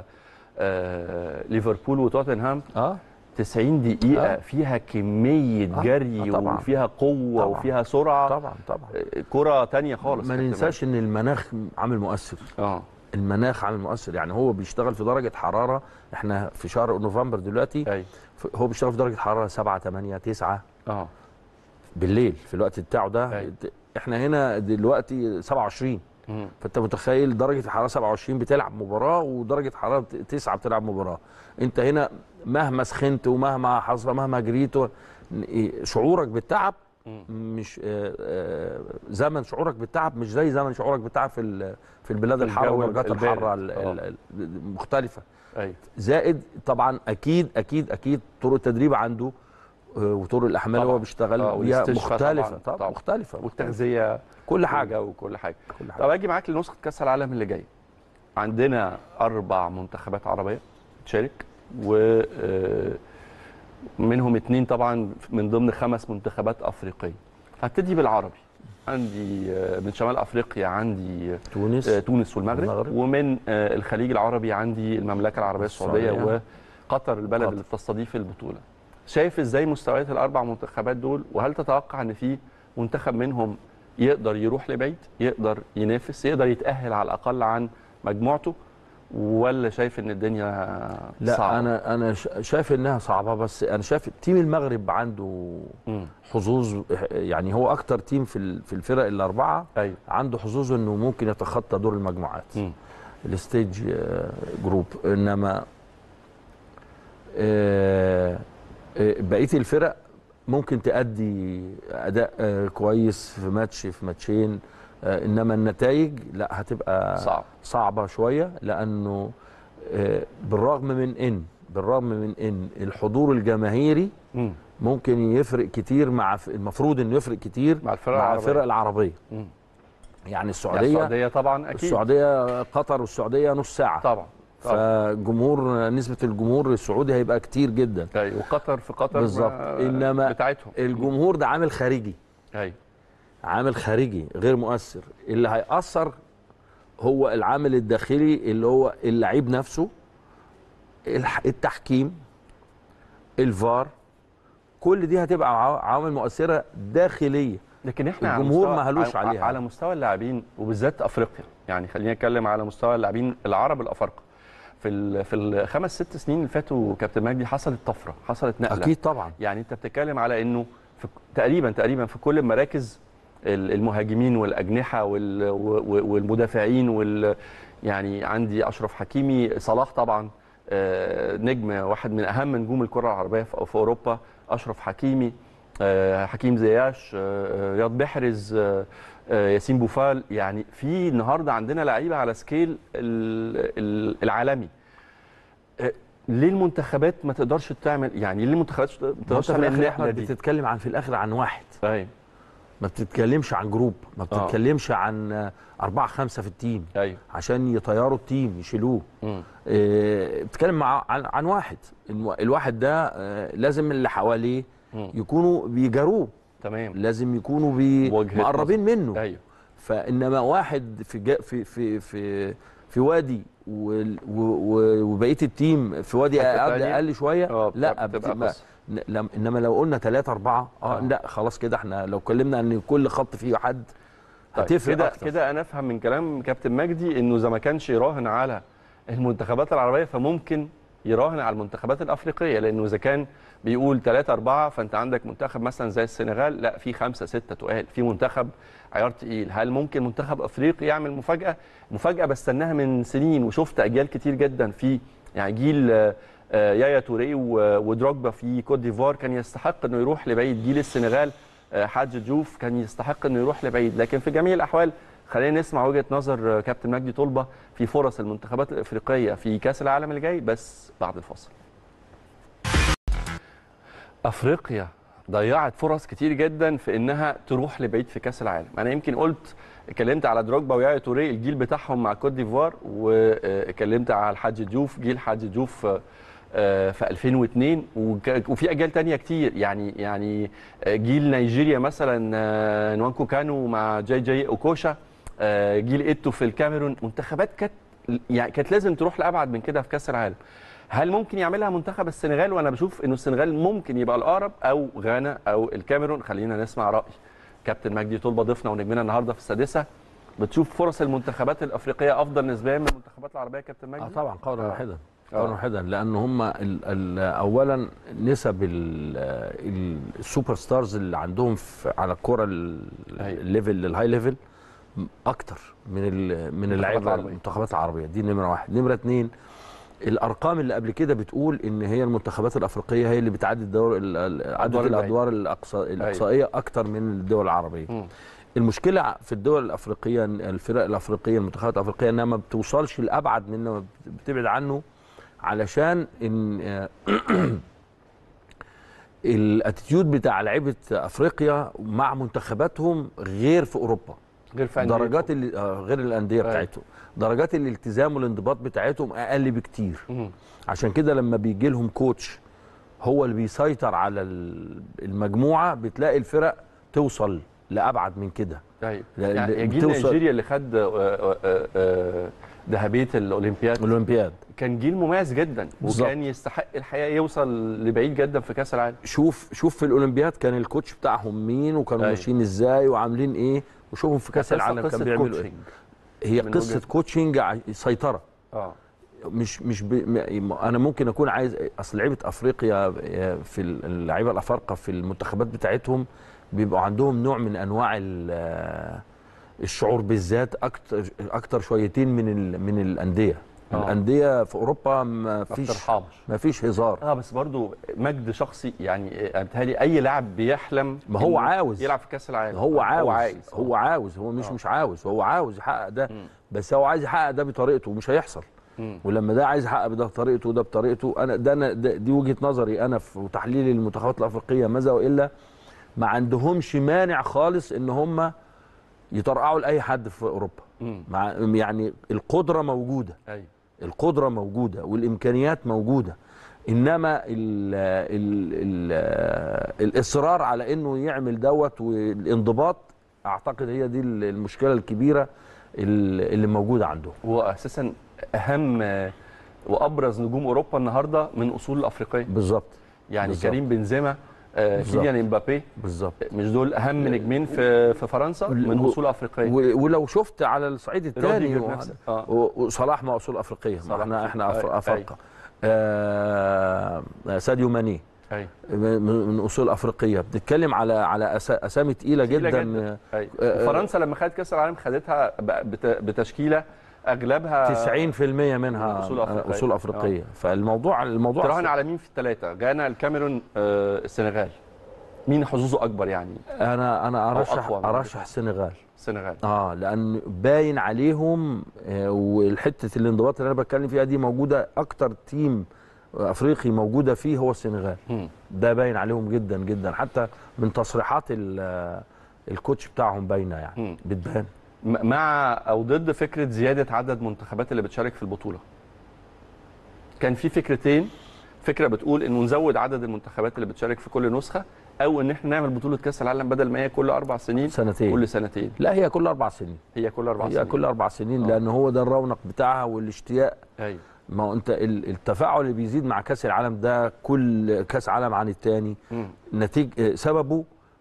آه ليفربول وتوتنهام اه 90 دقيقه آه. فيها كميه آه. جري آه طبعاً. وفيها قوه طبعاً. وفيها سرعه طبعا طبعا آه، كره تانية خالص ما كابتن ننساش ان المناخ عامل مؤثر ماهر. اه المناخ عامل مؤثر يعني هو بيشتغل في درجه حراره احنا في شهر نوفمبر دلوقتي ايوه ف- هو بيشتغل في درجه حراره 7 8 9 اه بالليل في الوقت بتاعه ده أيوة. احنا هنا دلوقتي 27 مم. فانت متخيل درجه الحراره 27 بتلعب مباراه ودرجه حراره 9 بتلعب مباراه انت هنا مهما سخنت ومهما حصل مهما جريت و- إيه، شعورك بالتعب مم. مش آه، آه، زمن شعورك بالتعب مش زي زمن شعورك بالتعب في ال- في البلاد في الحاره الجو ودرجات البارد. الحاره ال- آه. ال- ال- مختلفه ايوه زائد طبعا اكيد اكيد اكيد طرق التدريب عنده آه، وطرق الاحمال اللي طبعاً. هو بيشتغل آه، بيها والاستشفاء مختلفه طبعاً. طبعا طبعاً. مختلفه والتغذيه كل حاجه وكل حاجه كل حاجه طب اجي معاك لنسخه كاس العالم اللي جاي عندنا اربع منتخبات عربيه تشارك و آه، منهم اتنين طبعا من ضمن خمس منتخبات افريقيه هبتدي بالعربي عندي آه، من شمال افريقيا عندي آه، تونس تونس والمغرب والمغرب. ومن آه، الخليج العربي عندي المملكه العربيه السعوديه السعودية. وقطر البلد قطر. اللي بتستضيف البطوله شايف ازاي مستويات الاربع منتخبات دول وهل تتوقع ان في منتخب منهم يقدر يروح لبعيد يقدر ينافس يقدر يتاهل على الاقل عن مجموعته ولا شايف ان الدنيا لا صعبة؟ انا انا شا- شايف انها صعبه بس انا شايف تيم المغرب عنده مم. حظوظ يعني هو اكتر تيم في ال- في الفرق الاربعه ايوه عنده حظوظ انه ممكن يتخطى دور المجموعات مم. الستيج آه، جروب انما آه، آه، بقيه الفرق ممكن تأدي اداء آه، كويس في ماتش في ماتشين آه، انما النتائج لا هتبقى صعب صعبه شويه لانه آه، بالرغم من ان بالرغم من ان الحضور الجماهيري مم. ممكن يفرق كتير مع ف- المفروض انه يفرق كتير مع الفرق مع العربية. الفرق العربيه مم. يعني يعني السعوديه السعوديه طبعا اكيد السعوديه قطر والسعوديه نص ساعه طبعا طبعا فجمهور نسبه الجمهور السعودي هيبقى كتير جدا ايوه وقطر في قطر بالظبط. ما- إنما بتاعتهم الجمهور ده عامل خارجي ايوه عامل خارجي غير مؤثر اللي هيأثر هو العامل الداخلي اللي هو اللعيب نفسه الح- التحكيم الفار كل دي هتبقى عوا- عوامل مؤثره داخليه لكن احنا على الجمهور مستوى- ما هلوش على- عليها. على مستوى اللاعبين وبالذات افريقيا يعني خلينا نتكلم على مستوى اللاعبين العرب الافارقه في ال- في الخمس ست سنين اللي فاتوا كابتن مجدي حصلت طفره حصلت نقله اكيد طبعا يعني انت بتتكلم على انه في تقريبا تقريبا في كل المراكز ال- المهاجمين والاجنحه وال- و- و- والمدافعين وال يعني عندي اشرف حكيمي صلاح طبعا آه، نجم واحد من اهم نجوم الكره العربيه في في اوروبا اشرف حكيمي آه، حكيم زياش آه، رياض بحرز آه، آه، ياسين بوفال يعني في النهارده عندنا لعيبه على سكيل ال- ال- العالمي آه، ليه المنتخبات ما تقدرش تعمل يعني ليه المنتخبات ما ما انت تقدرش في تعمل الاخر يا النقله احمد دي بتتكلم عن في الاخر عن واحد ايوه ما بتتكلمش عن جروب ما آه. بتتكلمش عن أربعة خمسة في التيم ايوه عشان يطيروا التيم يشيلوه مم. آه، بتتكلم مع عن, عن واحد الو- الواحد ده آه، لازم اللي حواليه مم. يكونوا بيجاروه تمام لازم يكونوا بي وجهة مقربين منه ايوه فانما واحد في جا في في في في وادي وال- و- و- وبقيه التيم في وادي حتة اقل تانية. اقل شويه اه لا بتبقى بتبقى قصة. ن- لم- انما لو قلنا ثلاثة أربعة اه آه. لا خلاص كده احنا لو اتكلمنا ان كل خط فيه حد طيب هتفرق كده أكتر. كده انا افهم من كلام كابتن مجدي انه اذا ما كانش يراهن على المنتخبات العربيه فممكن يراهن على المنتخبات الافريقيه لانه اذا كان بيقول 3 4 فانت عندك منتخب مثلا زي السنغال لا في خمسة ستة تقال في منتخب عيار تقيل هل ممكن منتخب افريقي يعمل مفاجاه مفاجاه بستناها من سنين وشفت اجيال كتير جدا في يعني جيل آه، آه، يايا توري و- ودروجبا في كوت ديفوار كان يستحق انه يروح لبعيد جيل السنغال آه، حاج جوف كان يستحق انه يروح لبعيد لكن في جميع الاحوال خلينا نسمع وجهه نظر آه، كابتن مجدي طلبه في فرص المنتخبات الافريقيه في كاس العالم اللي جاي بس بعد الفاصل افريقيا ضيعت فرص كتير جدا في انها تروح لبعيد في كاس العالم انا يمكن قلت اتكلمت على دروجبا ويايا توري الجيل بتاعهم مع كوت ديفوار واتكلمت على الحاج جوف جيل حاج جوف آه، آه، في 2002 وك- وفي اجيال تانية كتير يعني يعني آه، جيل نيجيريا مثلا آه، نوانكو كانو مع جاي جاي اوكوشا آه، جيل ايتو في الكاميرون منتخبات كانت يعني كانت لازم تروح لابعد من كده في كاس العالم هل ممكن يعملها منتخب السنغال وانا بشوف انه السنغال ممكن يبقى الاقرب او غانا او الكاميرون خلينا نسمع راي كابتن مجدي طلبه ضيفنا ونجمنا النهارده في السادسه بتشوف فرص المنتخبات الافريقيه افضل نسبيا من المنتخبات العربيه يا كابتن مجدي اه طبعا قولا آه. واحدا آه. قولا واحدا لان هم ال ال اولا نسب ال ال السوبر ستارز اللي عندهم في على الكوره ال- أيوة. الليفل الهاي ليفل اكتر من ال من اللعيبه العربية. المنتخبات العربيه دي نمره واحد نمره اثنين الارقام اللي قبل كده بتقول ان هي المنتخبات الافريقيه هي اللي بتعدي الدور ال- ال- عدد البعيد. الادوار الأقصى الاقصائيه اكتر من الدول العربيه مم. المشكله في الدول الافريقيه الفرق الافريقيه المنتخبات الافريقيه انها ما بتوصلش لابعد منه بتبعد عنه علشان ان الاتيتيود بتاع لعيبه افريقيا مع منتخباتهم غير في اوروبا غير في أندية. درجات اللي آه، غير الانديه أيوة. بتاعتهم درجات الالتزام والانضباط بتاعتهم اقل بكتير مم. عشان كده لما بيجي لهم كوتش هو اللي بيسيطر على ال- المجموعه بتلاقي الفرق توصل لابعد من كده طيب لا، يعني اللي جيل بتوصل- نيجيريا اللي خد آه، آه، آه، آه، ذهبيه الاولمبياد الاولمبياد كان جيل مميز جدا بالظبط. وكان يستحق الحقيقه يوصل لبعيد جدا في كاس العالم شوف شوف في الاولمبياد كان الكوتش بتاعهم مين وكانوا أيوة. ماشيين ازاي وعاملين ايه وشوفهم في كاس قصة- العالم قصة كان بيعملوا ايه كوتشنج. هي من قصه وجهة- كوتشنج ع- سيطره اه مش مش ب... م- انا ممكن اكون عايز اصل لعيبه افريقيا في اللعيبه الافارقه في المنتخبات بتاعتهم بيبقوا عندهم نوع من انواع ال- الشعور بالذات اكتر اكتر شويتين من ال... من الانديه آه. الانديه في اوروبا ما ما فيش بترحمش ما فيش هزار اه بس برضو مجد شخصي يعني آه، بيتهيألي اي لاعب بيحلم ما هو إنه عاوز. يلعب في كاس العالم هو آه، عاوز هو عايز هو عاوز هو مش آه. مش عاوز هو عاوز يحقق ده مم. بس هو عايز يحقق ده بطريقته ومش هيحصل مم. ولما ده عايز يحقق ده بطريقته وده بطريقته انا ده, أنا ده دي وجهه نظري انا في تحليل المنتخبات الافريقيه ماذا والا ما عندهمش مانع خالص ان هم يطرقعوا لاي حد في اوروبا مم. مع يعني القدره موجوده ايوه القدره موجوده والامكانيات موجوده انما ال ال ال الاصرار على انه يعمل دوت والانضباط اعتقد هي دي المشكله الكبيره اللي اللي موجوده عندهم هو اساسا اهم آه، وابرز نجوم اوروبا النهارده من اصول الافريقيه بالظبط يعني بالظبط. كريم بنزيما آه، بالظبط. كيليان امبابي بالظبط مش دول اهم نجمين في في فرنسا من و- اصول افريقيه و- ولو شفت على الصعيد الثاني روديجر نفسه. آه. وصلاح ما اصول افريقيه ما صلاح احنا أصول- احنا أي- أف- افارقه آه ساديو ماني ايوه من من اصول افريقيه بتتكلم على على أسا- اسامي تقيله تقيلة جدا, جداً. ايوه آه، وفرنسا لما خدت كاس العالم خدتها ب- بت- بتشكيله اغلبها 90% منها من أصول أفريقية. اصول افريقيه فالموضوع الموضوع تراهن على مين في الثلاثه غانا الكاميرون آه، السنغال مين حظوظه اكبر يعني انا انا ارشح أقوى من ارشح السنغال السنغال اه لان باين عليهم آه، والحته الانضباط اللي انا بتكلم فيها دي موجوده اكتر تيم افريقي موجوده فيه هو السنغال مم. ده باين عليهم جدا جدا حتى من تصريحات ال- الكوتش بتاعهم باينه يعني مم. بتبان م- مع او ضد فكره زياده عدد منتخبات اللي بتشارك في البطوله كان في فكرتين فكره بتقول انه نزود عدد المنتخبات اللي بتشارك في كل نسخه او ان احنا نعمل بطوله كاس العالم بدل ما هي كل اربع سنين سنتين كل سنتين لا هي كل اربع سنين هي كل اربع هي سنين كل اربع سنين آه. لان هو ده الرونق بتاعها والاشتياق ايوه ما هو انت ال- التفاعل اللي بيزيد مع كاس العالم ده كل كاس عالم عن التاني مم. نتيجه سببه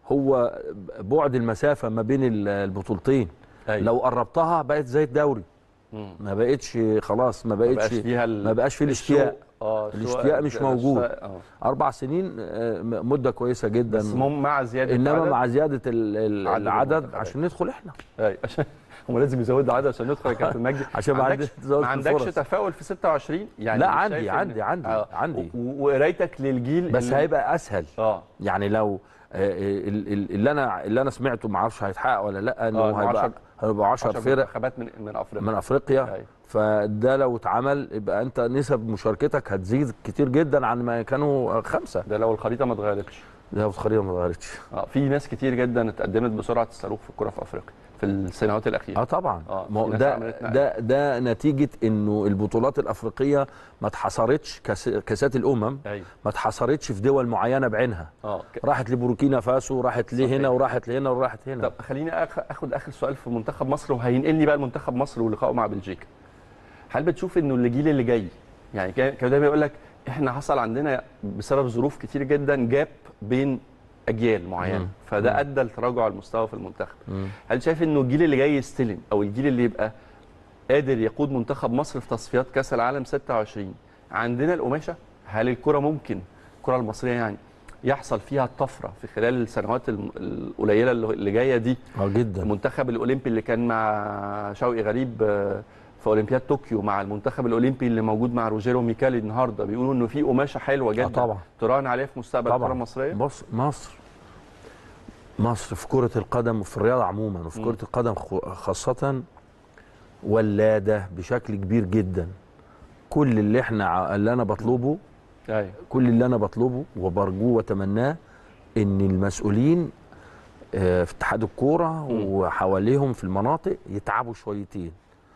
هو بعد المسافه ما بين ال- البطولتين أيوة. لو قربتها بقت زي الدوري مم. ما بقتش خلاص ما ما بقتش بقاش فيها ال- ما بقاش فيه الشوق. الاشتياق اه الشوق- الاشتياق مش الاشتياق- موجود. اه اربع سنين آه، م- مده كويسه جدا بس مم مع زياده انما عدد. مع زياده ال- ال- عدد العدد المنتخبات. عشان ندخل احنا ايوه عشان هم لازم يزودوا عدد عشان ندخل يا كابتن مجدي عشان ما ما عندكش عندك- تزود ما في عندكش الفرص. تفاؤل في 26 يعني لا مش عندي شايف إن- عندي عندي آه. عندي و- وقرايتك للجيل بس اللي- هيبقى اسهل اه يعني لو آه، ال- ال- اللي انا اللي انا سمعته ما اعرفش هيتحقق ولا لا انه آه، إنه هيبقى عشر- هيبقى 10 10 فرق منتخبات من من افريقيا من افريقيا أيوة. فده لو اتعمل يبقى انت نسب مشاركتك هتزيد كتير جدا عن ما كانوا خمسه ده لو الخريطه ما اتغيرتش ده الخريطه ما اتغيرتش اه في ناس كتير جدا اتقدمت بسرعه الصاروخ في الكره في افريقيا في السنوات الاخيره اه طبعا آه، ما هو في ناس ده عملت نقل. ده ده نتيجه انه البطولات الافريقيه ما اتحصرتش كاس- كاسات الامم ايوه ما اتحصرتش في دول معينه بعينها اه ك- راحت لبوركينا فاسو راحت صحيح. لهنا وراحت لهنا وراحت هنا طب خليني أخ- اخد اخر سؤال في منتخب مصر وهينقلني بقى لمنتخب مصر ولقائه مع بلجيكا هل بتشوف انه الجيل اللي جاي يعني كان كان دايما يقول لك احنا حصل عندنا بسبب ظروف كتير جدا جاب بين اجيال معينه مم. فده مم. ادى لتراجع المستوى في المنتخب مم. هل شايف انه الجيل اللي جاي يستلم او الجيل اللي يبقى قادر يقود منتخب مصر في تصفيات كاس العالم 26 عندنا القماشه هل الكره ممكن الكره المصريه يعني يحصل فيها الطفره في خلال السنوات الم- القليله اللي اللي جايه دي اه جدا المنتخب الاولمبي اللي كان مع شوقي غريب آه، في اولمبياد طوكيو مع المنتخب الاولمبي اللي موجود مع روجيرو ميكالي النهارده بيقولوا انه في قماشه حلوه جدا طبعا. تراهن عليها في مستقبل طبعا. الكره المصريه بص مصر مصر في كرة القدم وفي الرياضة عموما وفي مم. كرة القدم خ- خاصة ولادة بشكل كبير جدا كل اللي احنا ع- اللي انا بطلبه ايوه كل اللي انا بطلبه وبرجوه واتمناه ان المسؤولين آه، في اتحاد الكوره مم. وحواليهم في المناطق يتعبوا شويتين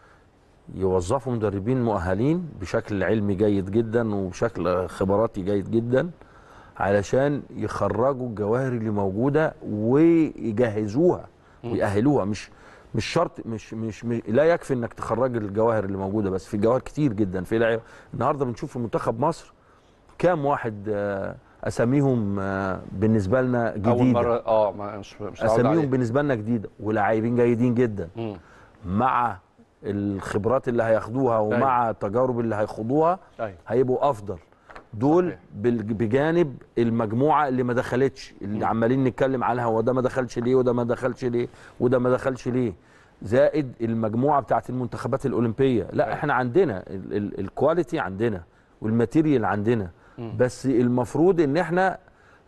يوظفوا مدربين مؤهلين بشكل علمي جيد جدا وبشكل خبراتي جيد جدا علشان يخرجوا الجواهر اللي موجوده ويجهزوها ويأهلوها مش مش شرط مش مش مش- لا يكفي انك تخرج الجواهر اللي موجوده بس في جواهر كتير جدا في لعيبه النهارده بنشوف في منتخب مصر كام واحد آه، اساميهم آه، بالنسبه لنا جديده اول مره اه ما مش مش هقعد اساميهم عليه. بالنسبه لنا جديده ولاعيبين جيدين جدا مم. مع الخبرات اللي هياخدوها ومع التجارب اللي هيخوضوها ايوه هيبقوا افضل دول صحيح. بال- بجانب المجموعه اللي ما دخلتش اللي عمالين نتكلم عنها هو ده ما دخلش ليه وده ما دخلش ليه وده ما دخلش ليه زائد المجموعه بتاعت المنتخبات الاولمبيه لا أيوة. احنا عندنا ال- ال- الكواليتي عندنا والماتيريال عندنا بس المفروض ان احنا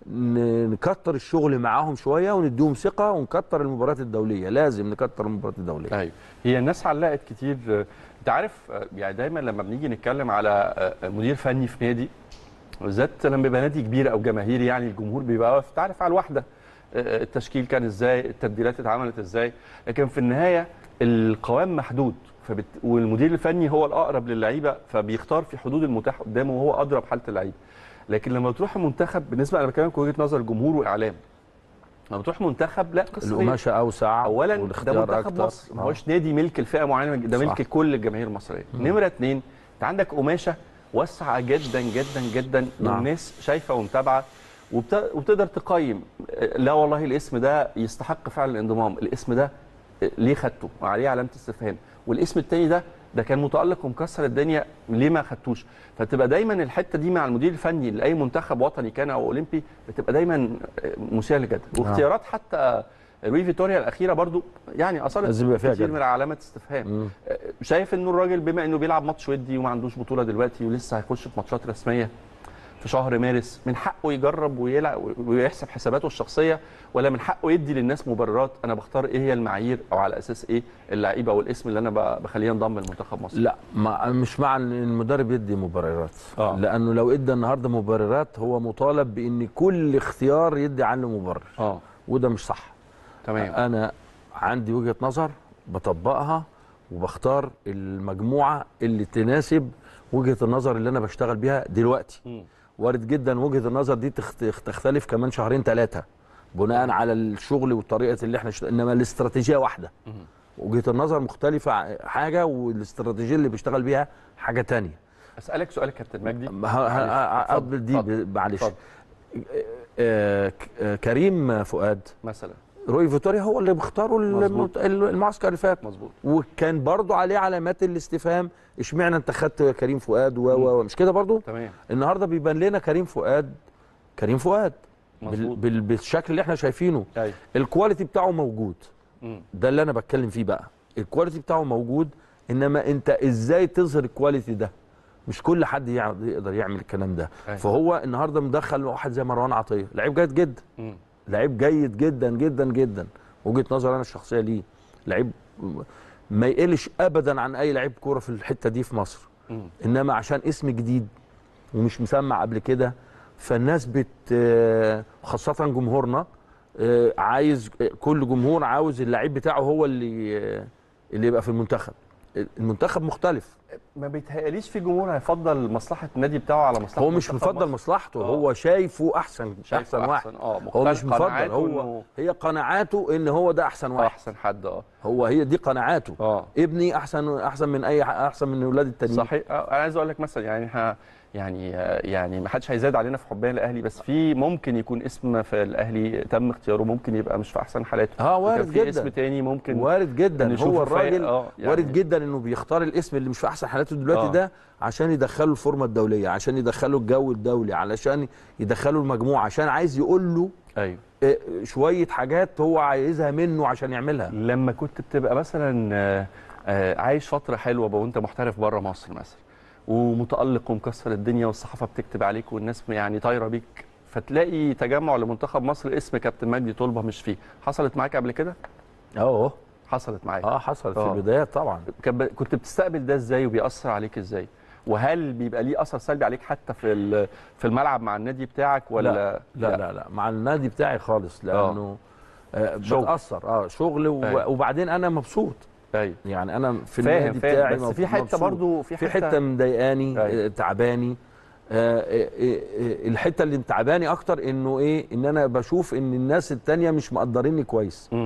ن- نكتر الشغل معاهم شويه ونديهم ثقه ونكتر المباريات الدوليه لازم نكتر المباريات الدوليه ايوه هي الناس علقت كتير آه، انت عارف آه، يعني دايما لما بنيجي نتكلم على آه، مدير فني في نادي بالذات لما بيبقى نادي كبير او جماهيري يعني الجمهور بيبقى واقف تعرف على الواحده آه، التشكيل كان ازاي التبديلات اتعملت ازاي لكن في النهايه القوام محدود فبت... والمدير الفني هو الاقرب للعيبه فبيختار في حدود المتاح قدامه وهو ادرى بحاله اللعيبه لكن لما تروح المنتخب بالنسبه انا بكلمك وجهه نظر الجمهور واعلام لما تروح منتخب لا قصه غير. القماشه اوسع اولا ده والاختيار منتخب أكتر. مصر ما آه. هوش نادي ملك الفئه معينه ده صح. ملك كل الجماهير المصريه نمره اتنين انت عندك قماشه واسعه جدا جدا جدا نعم. والناس شايفه ومتابعه وبت... وبتقدر تقيم لا والله الاسم ده يستحق فعلا الانضمام الاسم ده ليه خدته وعليه علامه استفهام والاسم التاني ده ده كان متالق ومكسر الدنيا ليه ما خدتوش فتبقى دايما الحته دي مع المدير الفني لاي منتخب وطني كان او اولمبي بتبقى دايما مثيره للجدل واختيارات حتى لوي فيتوريا الاخيره برضو يعني اثرت لازم يبقى فيها كتير جدل. من علامات استفهام مم. شايف انه الراجل بما انه بيلعب ماتش ودي وما عندوش بطوله دلوقتي ولسه هيخش في ماتشات رسميه في شهر مارس من حقه يجرب ويلعب ويحسب حساباته الشخصيه ولا من حقه يدي للناس مبررات انا بختار ايه هي المعايير او على اساس ايه اللعيبه او الاسم اللي انا ب- بخليه ينضم لمنتخب مصر لا ما أنا مش مع ان المدرب يدي مبررات آه. لانه لو ادى النهارده مبررات هو مطالب بان كل اختيار يدي عنه مبرر اه وده مش صح تمام انا عندي وجهه نظر بطبقها وبختار المجموعه اللي تناسب وجهه النظر اللي انا بشتغل بيها دلوقتي مم. وارد جدا وجهه النظر دي تخت- تختلف كمان شهرين ثلاثه بناء على الشغل والطريقه اللي احنا شت... انما الاستراتيجيه واحده مم. وجهه النظر مختلفه ع- حاجه والاستراتيجيه اللي بيشتغل بيها حاجه تانية اسالك سؤال يا كابتن مجدي ه- ه- اتفضل، قبل دي اتفضل، ب- معلش اتفضل. آه، ك- آه، كريم فؤاد مثلا روي فيتوريا هو اللي بيختاروا مظبوط. الم- المعسكر اللي فات مظبوط وكان برضو عليه علامات الاستفهام اشمعنى انت خدت كريم فؤاد و و- و مش كده برضو تمام النهارده بيبان لنا كريم فؤاد كريم فؤاد بال مظبوط بال بالشكل اللي احنا شايفينه ايوه الكواليتي بتاعه موجود مم. ده اللي انا بتكلم فيه بقى الكواليتي بتاعه موجود انما انت ازاي تظهر الكواليتي ده مش كل حد يع- يقدر يعمل الكلام ده أيوة. فهو النهارده مدخل واحد زي مروان عطيه لعيب جيد جدا مم. لعيب جيد جدا جدا جدا وجهه نظر انا الشخصيه ليه لعيب ما يقلش ابدا عن اي لعيب كوره في الحته دي في مصر مم. انما عشان اسم جديد ومش مسمع قبل كده فالناس بت آه، خاصه جمهورنا آه، عايز كل جمهور عاوز اللعيب بتاعه هو اللي آه، اللي يبقى في المنتخب المنتخب مختلف ما بيتهيأليش في جمهور هيفضل مصلحه النادي بتاعه على مصلحه هو مش منتخب مفضل مصر. مصلحته آه. هو شايفه احسن شايفه احسن واحد اه هو مقتنع- مش مفضل قناعاته هو إنه هي قناعاته ان هو ده احسن واحد احسن حد اه هو هي دي قناعاته اه ابني احسن احسن من اي احسن من اولاد التانيين صحيح آه، انا عايز اقول لك مثلا يعني ها يعني آه، يعني ما حدش هيزاد علينا في حبنا الاهلي بس في ممكن يكون اسم في الاهلي تم اختياره ممكن يبقى مش في احسن حالاته اه وكان وارد في اسم جدا تاني ممكن وارد جدا نشوفه هو فايق، الراجل آه، يعني- وارد جدا انه بيختار الاسم اللي مش في احسن حالاته دلوقتي آه. ده عشان يدخله الفورمه الدوليه عشان يدخله الجو الدولي علشان يدخله المجموعه عشان عايز يقول له ايوه آه، شويه حاجات هو عايزها منه عشان يعملها لما كنت بتبقى مثلا آه، آه، عايش فتره حلوه بقى وانت محترف بره مصر مثلا ومتالق ومكسر الدنيا والصحافه بتكتب عليك والناس يعني طايره بيك فتلاقي تجمع لمنتخب مصر اسم كابتن مجدي طلبه مش فيه حصلت معاك قبل كده اه حصلت معايا اه حصلت في آه. البدايات طبعا كان ب- كنت بتستقبل ده ازاي وبيأثر عليك ازاي وهل بيبقى ليه اثر سلبي عليك حتى في ال- في الملعب مع النادي بتاعك ولا لا لا لا, لا مع النادي بتاعي خالص لانه آه شغل. بتاثر اه شغل و- أيوة. وبعدين انا مبسوط ايوه يعني انا في فاهم النادي فاهم بتاعي بس مب- في حته مبسوط. برضو في في حته, حته مضايقاني أيوة. آه، تعباني آه، آه، آه، الحته اللي تعباني اكتر انه ايه ان انا بشوف ان الناس التانية مش مقدريني كويس مم.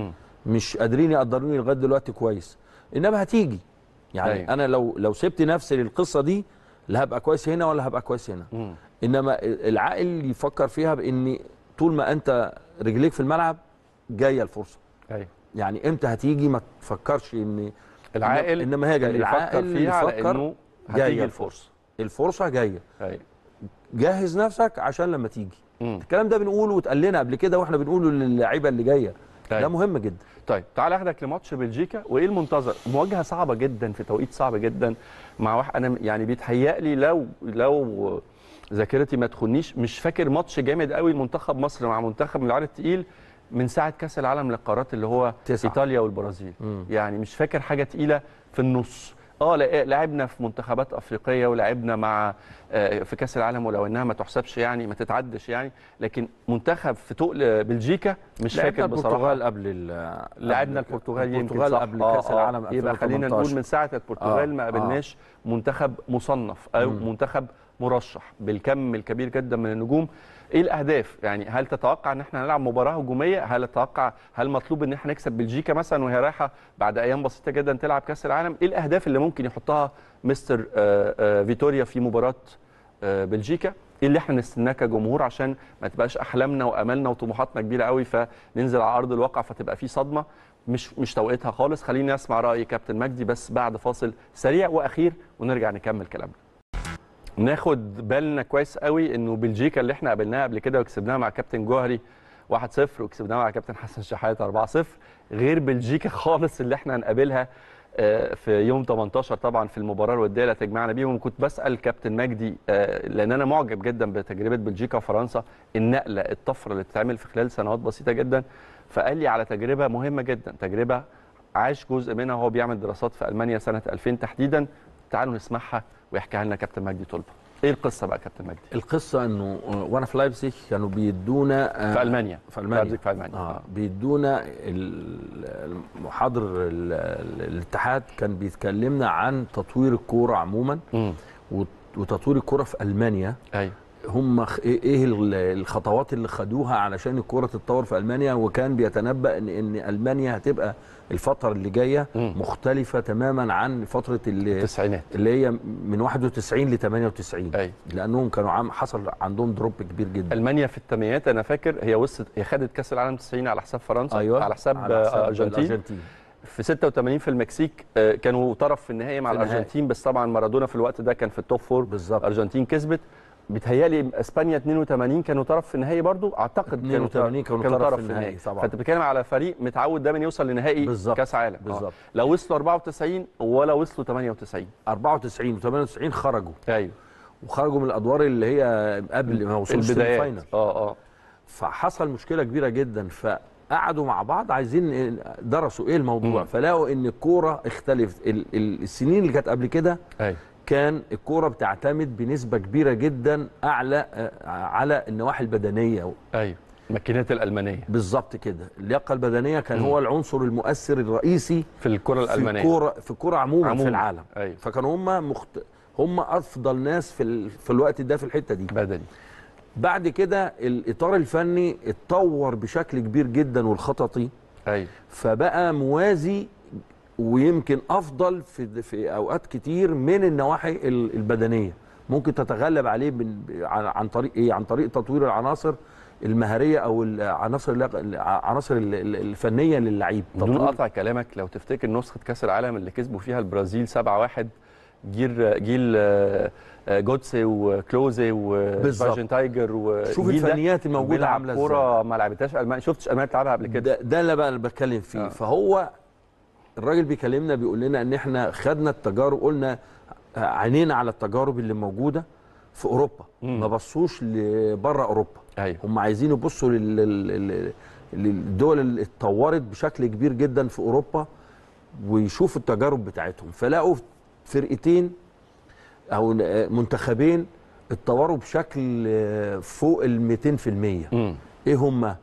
مش قادرين يقدروني لغايه دلوقتي كويس انما هتيجي يعني أيوة. أيوة. انا لو لو سبت نفسي للقصه دي لا هبقى كويس هنا ولا هبقى كويس هنا مم. انما العاقل يفكر فيها بان طول ما انت رجليك في الملعب جايه الفرصه ايوه يعني امتى هتيجي ما تفكرش ان العاقل انما هي جايه اللي يفكر العاقل فيها على يفكر انه جايه هتيجي الفرصه الفرصه جايه ايوه جهز نفسك عشان لما تيجي مم. الكلام ده بنقوله واتقال لنا قبل كده واحنا بنقوله للعيبه اللي جايه أيوة. ده مهم جدا طيب تعال اخدك لماتش بلجيكا وايه المنتظر مواجهه صعبه جدا في توقيت صعب جدا مع واحد انا يعني بيتهيألي لو لو ذاكرتي ما تخنيش مش فاكر ماتش جامد قوي منتخب مصر مع منتخب من العيار التقيل من ساعه كاس العالم للقارات اللي هو تسعة. ايطاليا والبرازيل مم. يعني مش فاكر حاجه تقيله في النص اه لا- لعبنا في منتخبات افريقيه ولعبنا مع آه، في كاس العالم ولو انها ما تحسبش يعني ما تتعدش يعني لكن منتخب في تقل بلجيكا مش لعبنا فاكر بصراحه البرتغال قبل ال- لعبنا قبل- البرتغال يمكن البرتغال صح. قبل آه، كاس آه. العالم يبقى خلينا 2018. نقول من ساعه البرتغال آه، ما آه. قابلناش منتخب مصنف او مم. منتخب مرشح بالكم الكبير جدا من النجوم ايه الاهداف يعني هل تتوقع ان احنا نلعب مباراه هجوميه هل تتوقع هل مطلوب ان احنا نكسب بلجيكا مثلا وهي رايحه بعد ايام بسيطه جدا تلعب كاس العالم ايه الاهداف اللي ممكن يحطها مستر آه، آه، فيتوريا في مباراه آه، بلجيكا ايه اللي احنا نستناه كجمهور عشان ما تبقاش احلامنا وامالنا وطموحاتنا كبيره قوي فننزل على ارض الواقع فتبقى في صدمه مش مش توقيتها خالص خليني اسمع راي كابتن مجدي بس بعد فاصل سريع واخير ونرجع نكمل كلامنا ناخد بالنا كويس قوي انه بلجيكا اللي احنا قابلناها قبل كده وكسبناها مع كابتن جوهري 1-0 وكسبناها مع كابتن حسن شحاته 4-0 غير بلجيكا خالص اللي احنا هنقابلها آه، في يوم 18 طبعا في المباراه الوديه اللي هتجمعنا بيهم وكنت بسال كابتن مجدي آه، لان انا معجب جدا بتجربه بلجيكا وفرنسا النقله الطفره اللي بتتعمل في خلال سنوات بسيطه جدا فقال لي على تجربه مهمه جدا تجربه عاش جزء منها وهو بيعمل دراسات في المانيا سنه 2000 تحديدا تعالوا نسمعها ويحكيها لنا كابتن مجدي طلبه ايه القصه بقى كابتن مجدي القصه انه وانا في لايبزيج كانوا بيدونا آه، في المانيا في المانيا لايبزيج في المانيا اه بيدونا ال- المحاضر ال- ال- الاتحاد كان بيتكلمنا عن تطوير الكوره عموما امم وت- وتطوير الكوره في المانيا ايوه هم خ- ايه إيه ال- الخطوات اللي خدوها علشان الكوره تتطور في المانيا وكان بيتنبأ ان ان المانيا هتبقى الفتره اللي جايه مم. مختلفه تماما عن فتره اللي التسعينات اللي هي من 91 ل 98 ايوه لانهم كانوا عم حصل عندهم دروب كبير جدا المانيا في الثمانينات انا فاكر هي وصلت هي خدت كاس العالم 90 على حساب فرنسا ايوه على حساب, على حساب آه، ارجنتين الارجنتين في 86 في المكسيك آه، كانوا طرف في النهائي مع في النهائي. الارجنتين بس طبعا مارادونا في الوقت ده كان في التوب فور بالظبط الارجنتين كسبت بيتهيألي اسبانيا 82 كانوا طرف في النهائي برضو اعتقد 82 كانوا كانوا طرف طرف في في النهائي النهائي طبعا. فانت بتتكلم على فريق متعود دايما يوصل لنهائي بالظبط. كاس عالم آه. بالظبط لو وصلوا 94 ولا وصلوا 98 94 و98 خرجوا ايوه وخرجوا من الادوار اللي هي قبل ما وصلوش البدايات الفاينل اه اه فحصل مشكله كبيره جدا فقعدوا مع بعض عايزين درسوا ايه الموضوع مم. فلقوا ان الكوره اختلفت ال- ال- السنين اللي كانت قبل كده ايوه كان الكوره بتعتمد بنسبه كبيره جدا اعلى آه، على النواحي البدنيه ايوه الماكينات الالمانيه بالظبط كده اللياقه البدنيه كان مم. هو العنصر المؤثر الرئيسي في الكره في الالمانيه الكوره في الكوره عموما, عموماً. في العالم ايوه فكانوا هم مخت... هم افضل ناس في ال... في الوقت ده في الحته دي بدني بعد كده الاطار الفني اتطور بشكل كبير جدا والخططي ايوه فبقى موازي ويمكن افضل في في اوقات كتير من النواحي ال- البدنيه ممكن تتغلب عليه من عن عن طريق ايه عن طريق تطوير العناصر المهاريه او العناصر اللياق- العناصر ال- ال- الفنيه للعيب بدون تطوير- قطع كلامك لو تفتكر نسخه كاس العالم اللي كسبوا فيها البرازيل 7-1 جيل جيل آه، آه، جوتسي وكلوزي بالظبط. وفاجن تايجر شوف والجيل ده الفنيات الموجوده بيلعب عامله ازاي كوره ما لعبتهاش المانيا شفتش المانيا بتلعبها قبل كده ده, ده اللي بقى اللي بتكلم فيه آه. آه. فهو الراجل بيكلمنا بيقول لنا ان احنا خدنا التجارب قلنا عينينا على التجارب اللي موجوده في اوروبا مم. ما بصوش لبره اوروبا ايوه هم عايزين يبصوا لل- لل- لل- للدول اللي اتطورت بشكل كبير جدا في اوروبا ويشوفوا التجارب بتاعتهم فلاقوا فرقتين او منتخبين اتطوروا بشكل فوق ال 200% امم ايه هم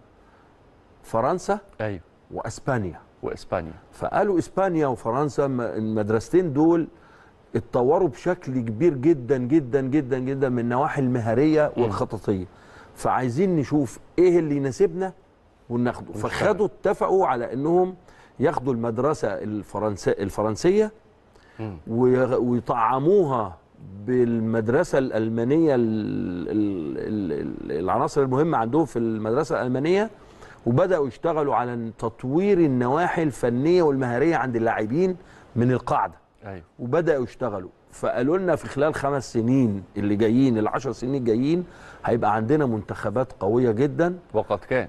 فرنسا ايوه واسبانيا واسبانيا فقالوا اسبانيا وفرنسا م- المدرستين دول اتطوروا بشكل كبير جدا جدا جدا جدا من النواحي المهاريه والخططيه فعايزين نشوف ايه اللي يناسبنا وناخده فخدوا اتفقوا على انهم ياخدوا المدرسه الفرنسيه الفرنسيه مم. ويغ- ويطعموها بالمدرسه الالمانيه ال- ال- ال- ال- العناصر المهمه عندهم في المدرسه الالمانيه وبداوا يشتغلوا على تطوير النواحي الفنيه والمهاريه عند اللاعبين من القاعده ايوه وبداوا يشتغلوا فقالوا لنا في خلال خمس سنين اللي جايين العشر سنين الجايين هيبقى عندنا منتخبات قويه جدا وقد كان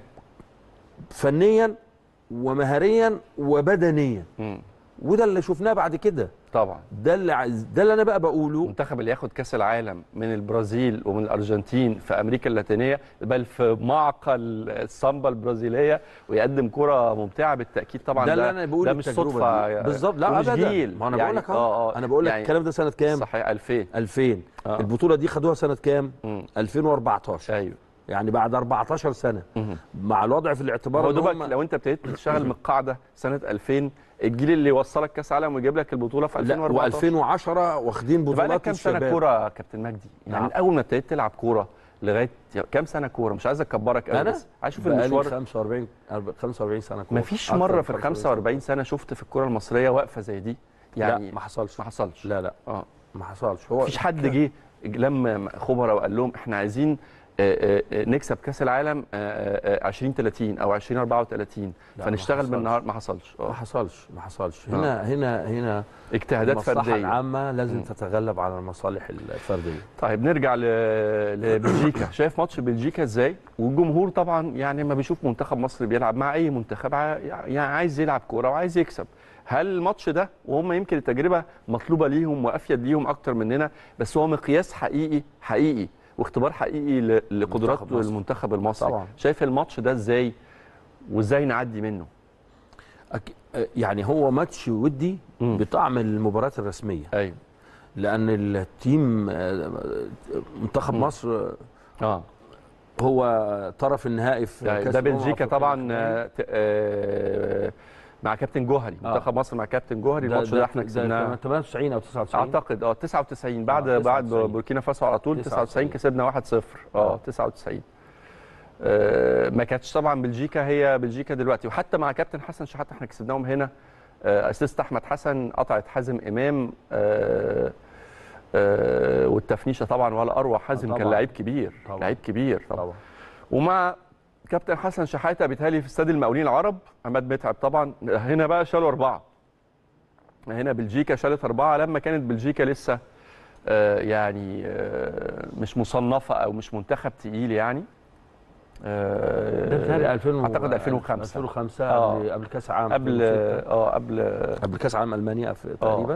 فنيا ومهاريا وبدنيا مم. وده اللي شفناه بعد كده طبعا ده اللي عايز ده اللي انا بقى بقوله المنتخب اللي ياخد كاس العالم من البرازيل ومن الارجنتين في امريكا اللاتينيه بل في معقل السامبا البرازيليه ويقدم كره ممتعه بالتاكيد طبعا ده ده اللي انا بقول ده مش التجربة صدفه دي. بالظبط لا ومش ابدا جيل. ما انا يعني بقول لك اه اهو اه انا بقول لك يعني الكلام ده سنه كام صحيح 2000 2000 آه. البطوله دي خدوها سنه كام مم. 2014 ايوه يعني بعد 14 سنه مهم. مع الوضع في الاعتبار هو إن دوبك هم- لو انت ابتديت تشتغل من القاعده سنه 2000 الجيل اللي يوصلك كاس عالم ويجيب لك البطوله في لا 2014 و2010 واخدين بقى لك بطولات كام سنه الشباب كوره يا كابتن مجدي يعني نعم. من اول ما ابتديت تلعب كوره لغايه كام سنه كوره مش عايز اكبرك قوي انا بس عايز اشوف بقالي المشوار 45 أرب- 45 سنه كورة. ما فيش أكتر مره من في ال 45 45 سنه شفت في الكره المصريه وقفه زي دي يعني لا ما حصلش ما حصلش لا لا اه ما حصلش هو مفيش حد جه لما خبراء وقال لهم احنا عايزين آه، آه، آه، نكسب كاس العالم آه، آه، 2030 او 2034 لا، ما فنشتغل حصلش. من النهارده ما حصلش ما اه حصلش ما حصلش هنا هنا هنا اجتهادات المصلحه فرديه العامه لازم مم. تتغلب على المصالح الفرديه طيب نرجع ل- لبلجيكا شايف ماتش بلجيكا ازاي والجمهور طبعا يعني ما بيشوف منتخب مصر بيلعب مع اي منتخب ع- يعني عايز يلعب كوره وعايز يكسب هل الماتش ده وهم يمكن التجربه مطلوبه ليهم وافيد ليهم اكتر مننا بس هو مقياس حقيقي حقيقي واختبار حقيقي ل- لقدرات منتخب مصر. المنتخب المصري طبعا. شايف الماتش ده ازاي وازاي نعدي منه أك... يعني هو ماتش ودي مم. بطعم المباريات الرسميه ايوه لان التيم آه، منتخب مم. مصر اه هو طرف النهائي في ده, كاس ده الأمم بلجيكا الأفريقية طبعا الأخيرة. آه، ت- آه، مع كابتن جوهري آه. منتخب مصر مع كابتن جوهري الماتش ده احنا كسبناه 98 او 99 اعتقد اه 99 بعد آه، بعد 99. بوركينا فاسو على طول 99 99 كسبنا 1-0 اه 99 آه ما كانتش طبعا بلجيكا هي بلجيكا دلوقتي وحتى مع كابتن حسن شحاته احنا كسبناهم هنا آه اسيست احمد حسن قطعت حازم امام آه آه والتفنيشه طبعا ولا اروع حازم طبعاً. كان لعيب كبير طبعاً. لعيب كبير طبعا طبعا ومع كابتن حسن شحاته بيتهيألي في استاد المقاولين العرب عماد متعب طبعا هنا بقى شالوا اربعه هنا بلجيكا شالت اربعه لما كانت بلجيكا لسه آه، يعني آه، مش مصنفه او مش منتخب تقيل يعني آه، ده بتهيألي 2000 و- اعتقد 2005 2005 آه. قبل قبل كاس عام قبل 2006. اه قبل قبل كاس عام المانيا في آه. تقريبا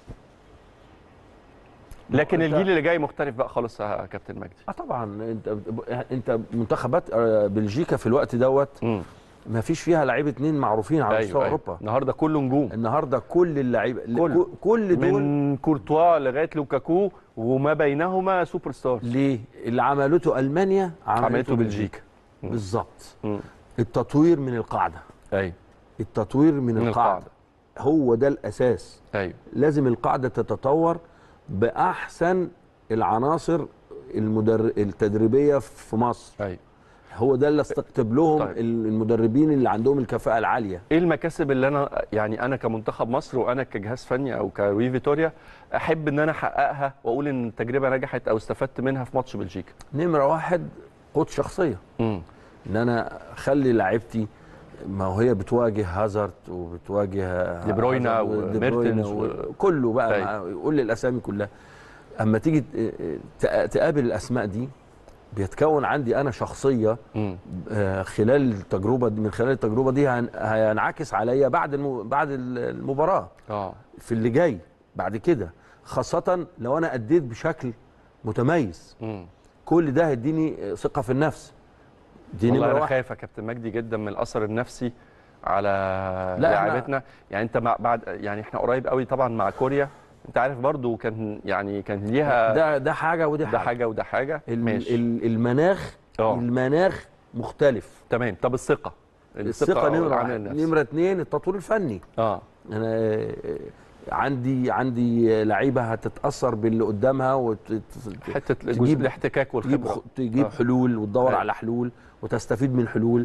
لكن أنت- الجيل اللي جاي مختلف بقى خالص يا كابتن مجدي اه طبعا انت انت منتخبات آه، بلجيكا في الوقت دوت مم. ما فيش فيها لعيبه اتنين معروفين على مستوى ايوه, أيوة. اوروبا النهارده كله نجوم النهارده كل اللعيبه كل- كل دول من كورتوا لغايه لوكاكو وما بينهما سوبر ستارز ليه اللي عملته المانيا عملته بلجيكا مم. بالظبط مم. التطوير من القاعده ايوه التطوير من, من القاعدة. القاعدة. هو ده الاساس ايوه لازم القاعده تتطور باحسن العناصر المدر... التدريبيه في مصر ايوه هو ده اللي استقطب لهم طيب. طيب. المدربين اللي عندهم الكفاءه العاليه ايه المكاسب اللي انا يعني انا كمنتخب مصر وانا كجهاز فني او كروي فيتوريا احب ان انا احققها واقول ان التجربه نجحت او استفدت منها في ماتش بلجيكا نمره واحد قوه شخصيه امم ان انا اخلي لعيبتي ما هو هي بتواجه هازارد وبتواجه دي بروينا هازارد وميرتنز ودي بروينا و- وكله بقى طيب. مع- قول لي الاسامي كلها اما تيجي ت- ت- تقابل الاسماء دي بيتكون عندي انا شخصيه امم آه، خلال التجربه دي من خلال التجربه دي هن- هينعكس عليا بعد الم- بعد المباراه اه في اللي جاي بعد كده خاصه لو انا اديت بشكل متميز امم كل ده هيديني ثقه في النفس دي والله نمره انا واحد خايف يا كابتن مجدي جدا من الاثر النفسي على لا، إحنا- لاعبتنا يعني انت مع بعد يعني احنا قريب قوي طبعا مع كوريا انت عارف برضو كان يعني كان ليها ده ده حاجه ودي ده حاجه, حاجه وده حاجه ال- ماشي ال- المناخ اه. المناخ مختلف تمام طب الثقه الثقه نمره والعامل واحد النفسي. نمره اثنين التطوير الفني اه انا آه، عندي عندي لعيبه هتتاثر باللي قدامها وت... حته تجيب- تجيب الاحتكاك تجيب والخبره تجيب آه. حلول وتدور أيوة. على حلول وتستفيد من حلول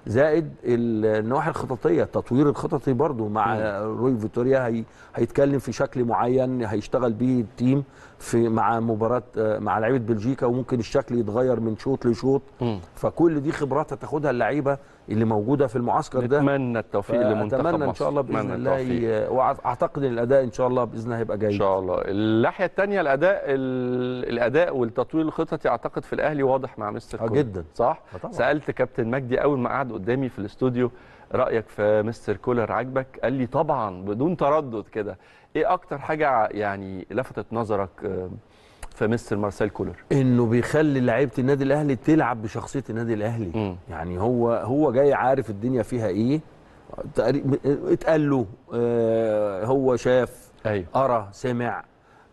زائد ال- النواحي الخططيه التطوير الخططي برضو مع روي فيتوريا هي هيتكلم في شكل معين هيشتغل بيه التيم في مع مباراه آه، مع لعيبه بلجيكا وممكن الشكل يتغير من شوط لشوط مم. فكل دي خبرات هتاخدها اللعيبه اللي موجوده في المعسكر ده نتمنى التوفيق لمنتخب مصر اتمنى ان شاء الله باذن أتمنى الله التوفيق. ي- واعتقد ان الاداء ان شاء الله باذن الله هيبقى ان جيد شاء الله الناحيه الثانيه الاداء ال- الاداء والتطوير الخططي اعتقد في الاهلي واضح مع مستر اه كولر. جدا صح آه طبعا. سالت كابتن مجدي اول ما قعد قدامي في الاستوديو رايك في مستر كولر عاجبك قال لي طبعا بدون تردد كده ايه اكتر حاجه يعني لفتت نظرك آه، في مستر مارسيل كولر انه بيخلي لعيبه النادي الاهلي تلعب بشخصيه النادي الاهلي مم. يعني هو هو جاي عارف الدنيا فيها ايه تقريبا اتقال له آه، هو شاف ايوه قرا سمع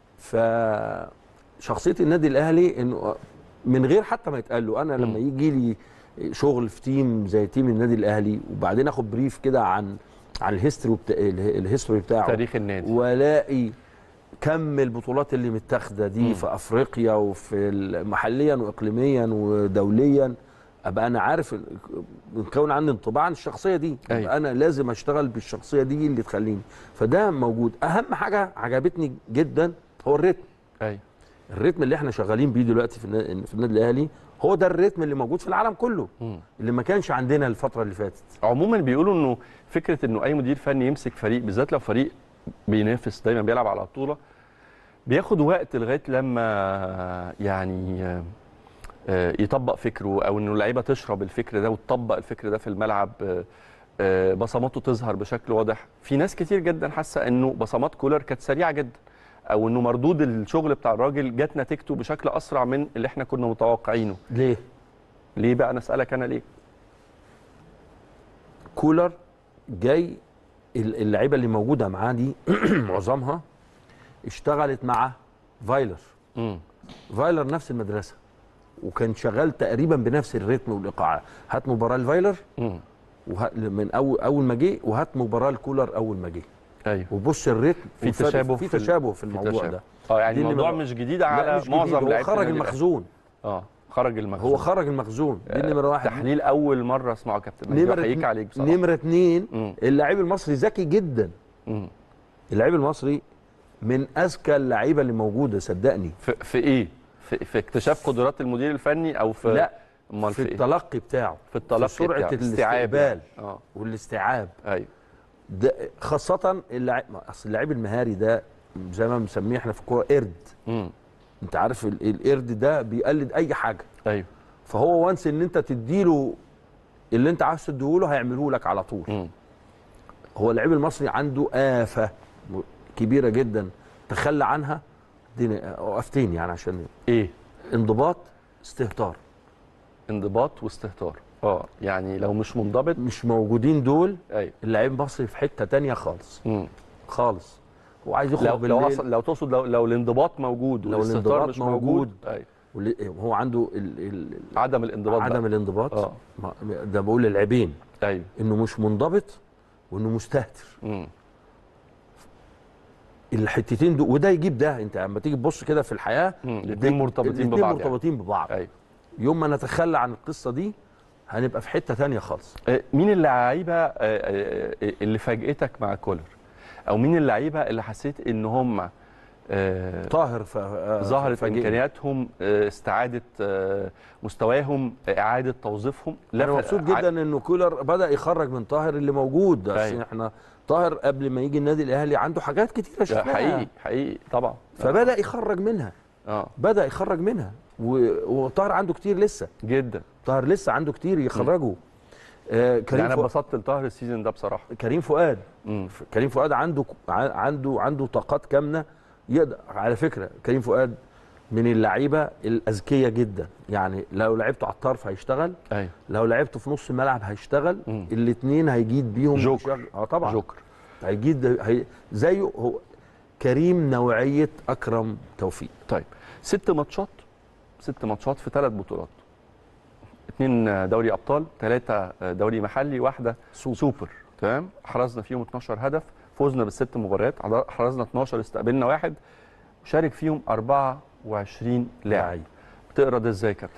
فشخصيه النادي الاهلي انه من غير حتى ما يتقال له انا لما مم. يجي لي شغل في تيم زي تيم النادي الاهلي وبعدين اخد بريف كده عن عن الهيستوري بتا... الهيستوري بتاعه تاريخ النادي والاقي كم البطولات اللي متاخده دي مم. في افريقيا وفي ال- محليا واقليميا ودوليا ابقى انا عارف ال- مكون عندي انطباع عن الشخصيه دي أيوة. يبقى انا لازم اشتغل بالشخصيه دي اللي تخليني فده موجود اهم حاجه عجبتني جدا هو الريتم ايوه الريتم اللي احنا شغالين بيه دلوقتي في النا- في النادي الاهلي هو ده الريتم اللي موجود في العالم كله مم. اللي ما كانش عندنا الفتره اللي فاتت عموما بيقولوا انه فكره انه اي مدير فني يمسك فريق بالذات لو فريق بينافس دايما بيلعب على بطوله بياخد وقت لغايه لما يعني آه، آه، يطبق فكره او انه اللعيبه تشرب الفكر ده وتطبق الفكر ده في الملعب آه، آه، بصماته تظهر بشكل واضح في ناس كتير جدا حاسه انه بصمات كولر كانت سريعه جدا او انه مردود الشغل بتاع الراجل جت نتيجته بشكل اسرع من اللي احنا كنا متوقعينه ليه ليه بقى انا اسالك انا ليه كولر جاي ال- اللعيبه اللي موجوده معاه دي معظمها اشتغلت مع فايلر امم فايلر نفس المدرسه وكان شغال تقريبا بنفس الريتم والايقاع هات مباراه لفايلر امم وه- من اول اول ما جه وهات مباراه لكولر اول ما جه ايوه وبص الريتم في والفرق- تشابه في في ال- تشابه في في الموضوع تشابه. ده اه يعني دي اللي الموضوع ما- مش جديد لا على مش جديد معظم هو لعيبه خرج النادي الأهلي. المخزون اه خرج المخزون هو خرج المخزون دي نمره واحد تحليل اول مره اسمعه كابتن مجدي نمره احييك اتنين- عليك بصراحه نمره اتنين مم. اللاعب المصري ذكي جدا مم. اللاعب المصري من اذكى اللعيبه اللي موجوده صدقني في, في ايه في, في اكتشاف قدرات المدير الفني او في لا امال في في, ايه التلقي بتاعه في التلقي في سرعه بتاعه. استيعاب الاستقبال يعني. اه والاستيعاب ايوه ده خاصه اللاعب اصل اللاعب المهاري ده زي ما بنسميه احنا في الكوره قرد امم انت عارف ال- القرد ده بيقلد اي حاجه ايوه فهو وانس ان انت تديله اللي انت عايز تديهوله هيعمله لك على طول امم هو اللعيب المصري عنده آفة م- كبيرة جدا تخلى عنها دي وقفتين يعني عشان ايه انضباط استهتار انضباط واستهتار اه يعني لو مش منضبط مش موجودين دول ايوه اللعيب المصري في حتة تانية خالص مم. خالص هو عايز يخرج لو لو بالليل أصل لو تقصد لو, لو الانضباط موجود لو والاستهتار الانضباط مش موجود, موجود، ايوه واللي- هو عنده ال ال عدم الانضباط عدم بقى. الانضباط اه ما- ده بقول للعيبين ايوه انه مش منضبط وانه مستهتر امم الحتتين دول وده يجيب ده انت لما تيجي تبص كده في الحياه الاثنين مرتبطين الاتنين ببعض يعني. مرتبطين ببعض ايوه يوم ما نتخلى عن القصه دي هنبقى في حته تانية خالص آه، مين اللعيبه آه، آه، آه، اللي فاجئتك مع كولر او مين اللعيبه اللي حسيت ان هم آه، طاهر ف... آه، ظهرت فاجئني. امكانياتهم آه، استعاده آه، مستواهم آه، اعاده توظيفهم انا ف- مبسوط ع- جدا انه كولر بدا يخرج من طاهر اللي موجود عشان أيوة. احنا طاهر قبل ما يجي النادي الاهلي عنده حاجات كتيره ده شفناها حقيقي حقيقي طبعا فبدا يخرج منها اه بدا يخرج منها و... وطاهر عنده كتير لسه جدا طاهر لسه عنده كتير يخرجه آه كريم يعني انا فؤاد اتبسطت لطاهر السيزون ده بصراحه كريم فؤاد مم. كريم فؤاد عنده ع- عنده عنده طاقات كامنه يقدر على فكره كريم فؤاد من اللعيبه الاذكياء جدا يعني لو لعبته على الطرف هيشتغل ايوه لو لعبته في نص الملعب هيشتغل مم. الاثنين هيجيد بيهم جوكر. بشغل- اه طبعا جوكر هيجيد هي زيه هو كريم نوعيه اكرم توفيق طيب ست ماتشات ست ماتشات في ثلاث بطولات اثنين دوري ابطال ثلاثه دوري محلي واحده سوبر, سوبر. تمام حرزنا فيهم 12 هدف فوزنا بالست مباريات حرزنا 12 استقبلنا واحد شارك فيهم 24 لاعب لعيب. بتقرا ده ازاي يا كابتن مجدي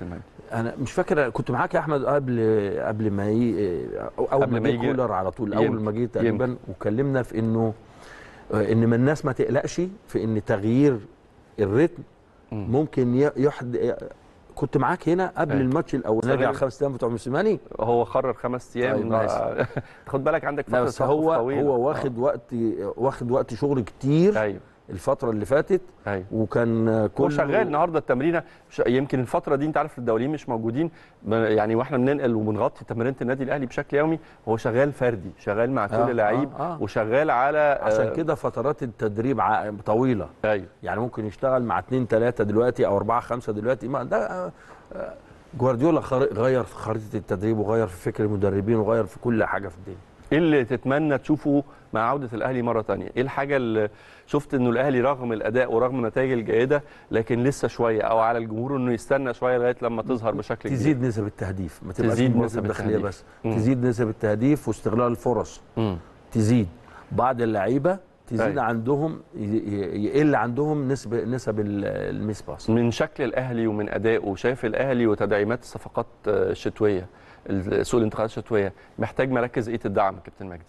انا مش فاكر كنت معاك يا احمد قبل قبل ما ي... أو اول قبل ما ما جه يجي- كولر على طول اول يمكن- ما جه تقريبا وكلمنا في انه آه، ان ما الناس ما تقلقش في ان تغيير الريتم مم. ممكن ي- يحد كنت معاك هنا قبل أيوة. الماتش الاولاني صحيح. على الخمس ايام بتوع موسيماني هو قرر خمس ايام طيب، ماشي. خد بالك عندك لا فتره بس توقف هو طويلة. هو واخد وقت واخد وقت شغل كتير آه. ايوه الفتره اللي فاتت ايوه وكان هو كله شغال النهارده التمرينه ش- يمكن الفتره دي انت عارف الدوليين مش موجودين ب- يعني واحنا بننقل وبنغطي تمرينه النادي الاهلي بشكل يومي هو شغال فردي شغال مع كل آه، لعيب آه، آه. وشغال على عشان آه، كده فترات التدريب ع- طويله ايوه يعني ممكن يشتغل مع اتنين تلاتة دلوقتي او اربعة خمسة دلوقتي ما ده آه، آه، جوارديولا خر- غير في خريطة التدريب وغير في فكر المدربين وغير في كل حاجة في الدنيا ايه اللي تتمنى تشوفه مع عوده الاهلي مره تانية ايه الحاجه اللي شفت انه الاهلي رغم الاداء ورغم النتائج الجيده لكن لسه شويه او على الجمهور انه يستنى شويه لغايه لما تظهر بشكل كبير تزيد نسب التهديف ما تبقاش تزيد المنظمة نسب الداخلية التهديف. بس مم. تزيد نسب التهديف واستغلال الفرص مم. تزيد بعض اللعيبة تزيد أيوة. عندهم ي- ي- يقل عندهم نسب نسب ال- الميس باس من شكل الاهلي ومن ادائه شايف الاهلي وتدعيمات الصفقات آه، الشتويه ال- سوق الانتقالات الشتويه محتاج مراكز ايه تدعم يا كابتن مجدي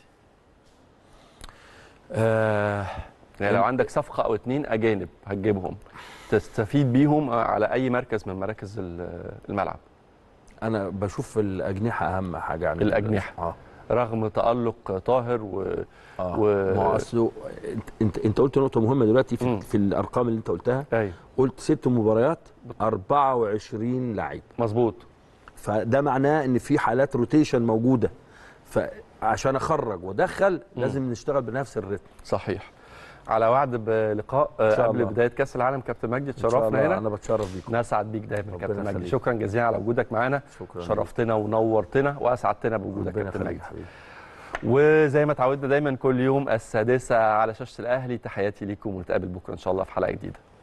آه يعني لو عندك صفقه او اتنين اجانب هتجيبهم تستفيد بيهم على اي مركز من مراكز ال- الملعب انا بشوف الاجنحة اهم حاجة عن الأجنحة. اه رغم تالق طاهر و... اه و- ما هو اصله انت انت انت قلت نقطه مهمه دلوقتي مم. في, في الارقام اللي انت قلتها ايوه قلت ست مباريات 24 لعيب مظبوط فده معناه ان في حالات روتيشن موجوده فعشان اخرج وادخل لازم نشتغل بنفس الريتم صحيح على وعد بلقاء إن آه، شاء قبل الله. بدايه كاس العالم كابتن مجدي إن شاء تشرفنا الله هنا انا بتشرف بيكم نسعد بيك دايما ربنا كابتن مجدي يخليك. شكرا جزيلا على وجودك معانا شكرا شرفتنا ونورتنا واسعدتنا بوجودك ربنا كابتن يخليك مجدي حبيبي وزي ما اتعودنا دايما كل يوم السادسه على شاشه الاهلي تحياتي ليكم ونتقابل بكره ان شاء الله في حلقه جديده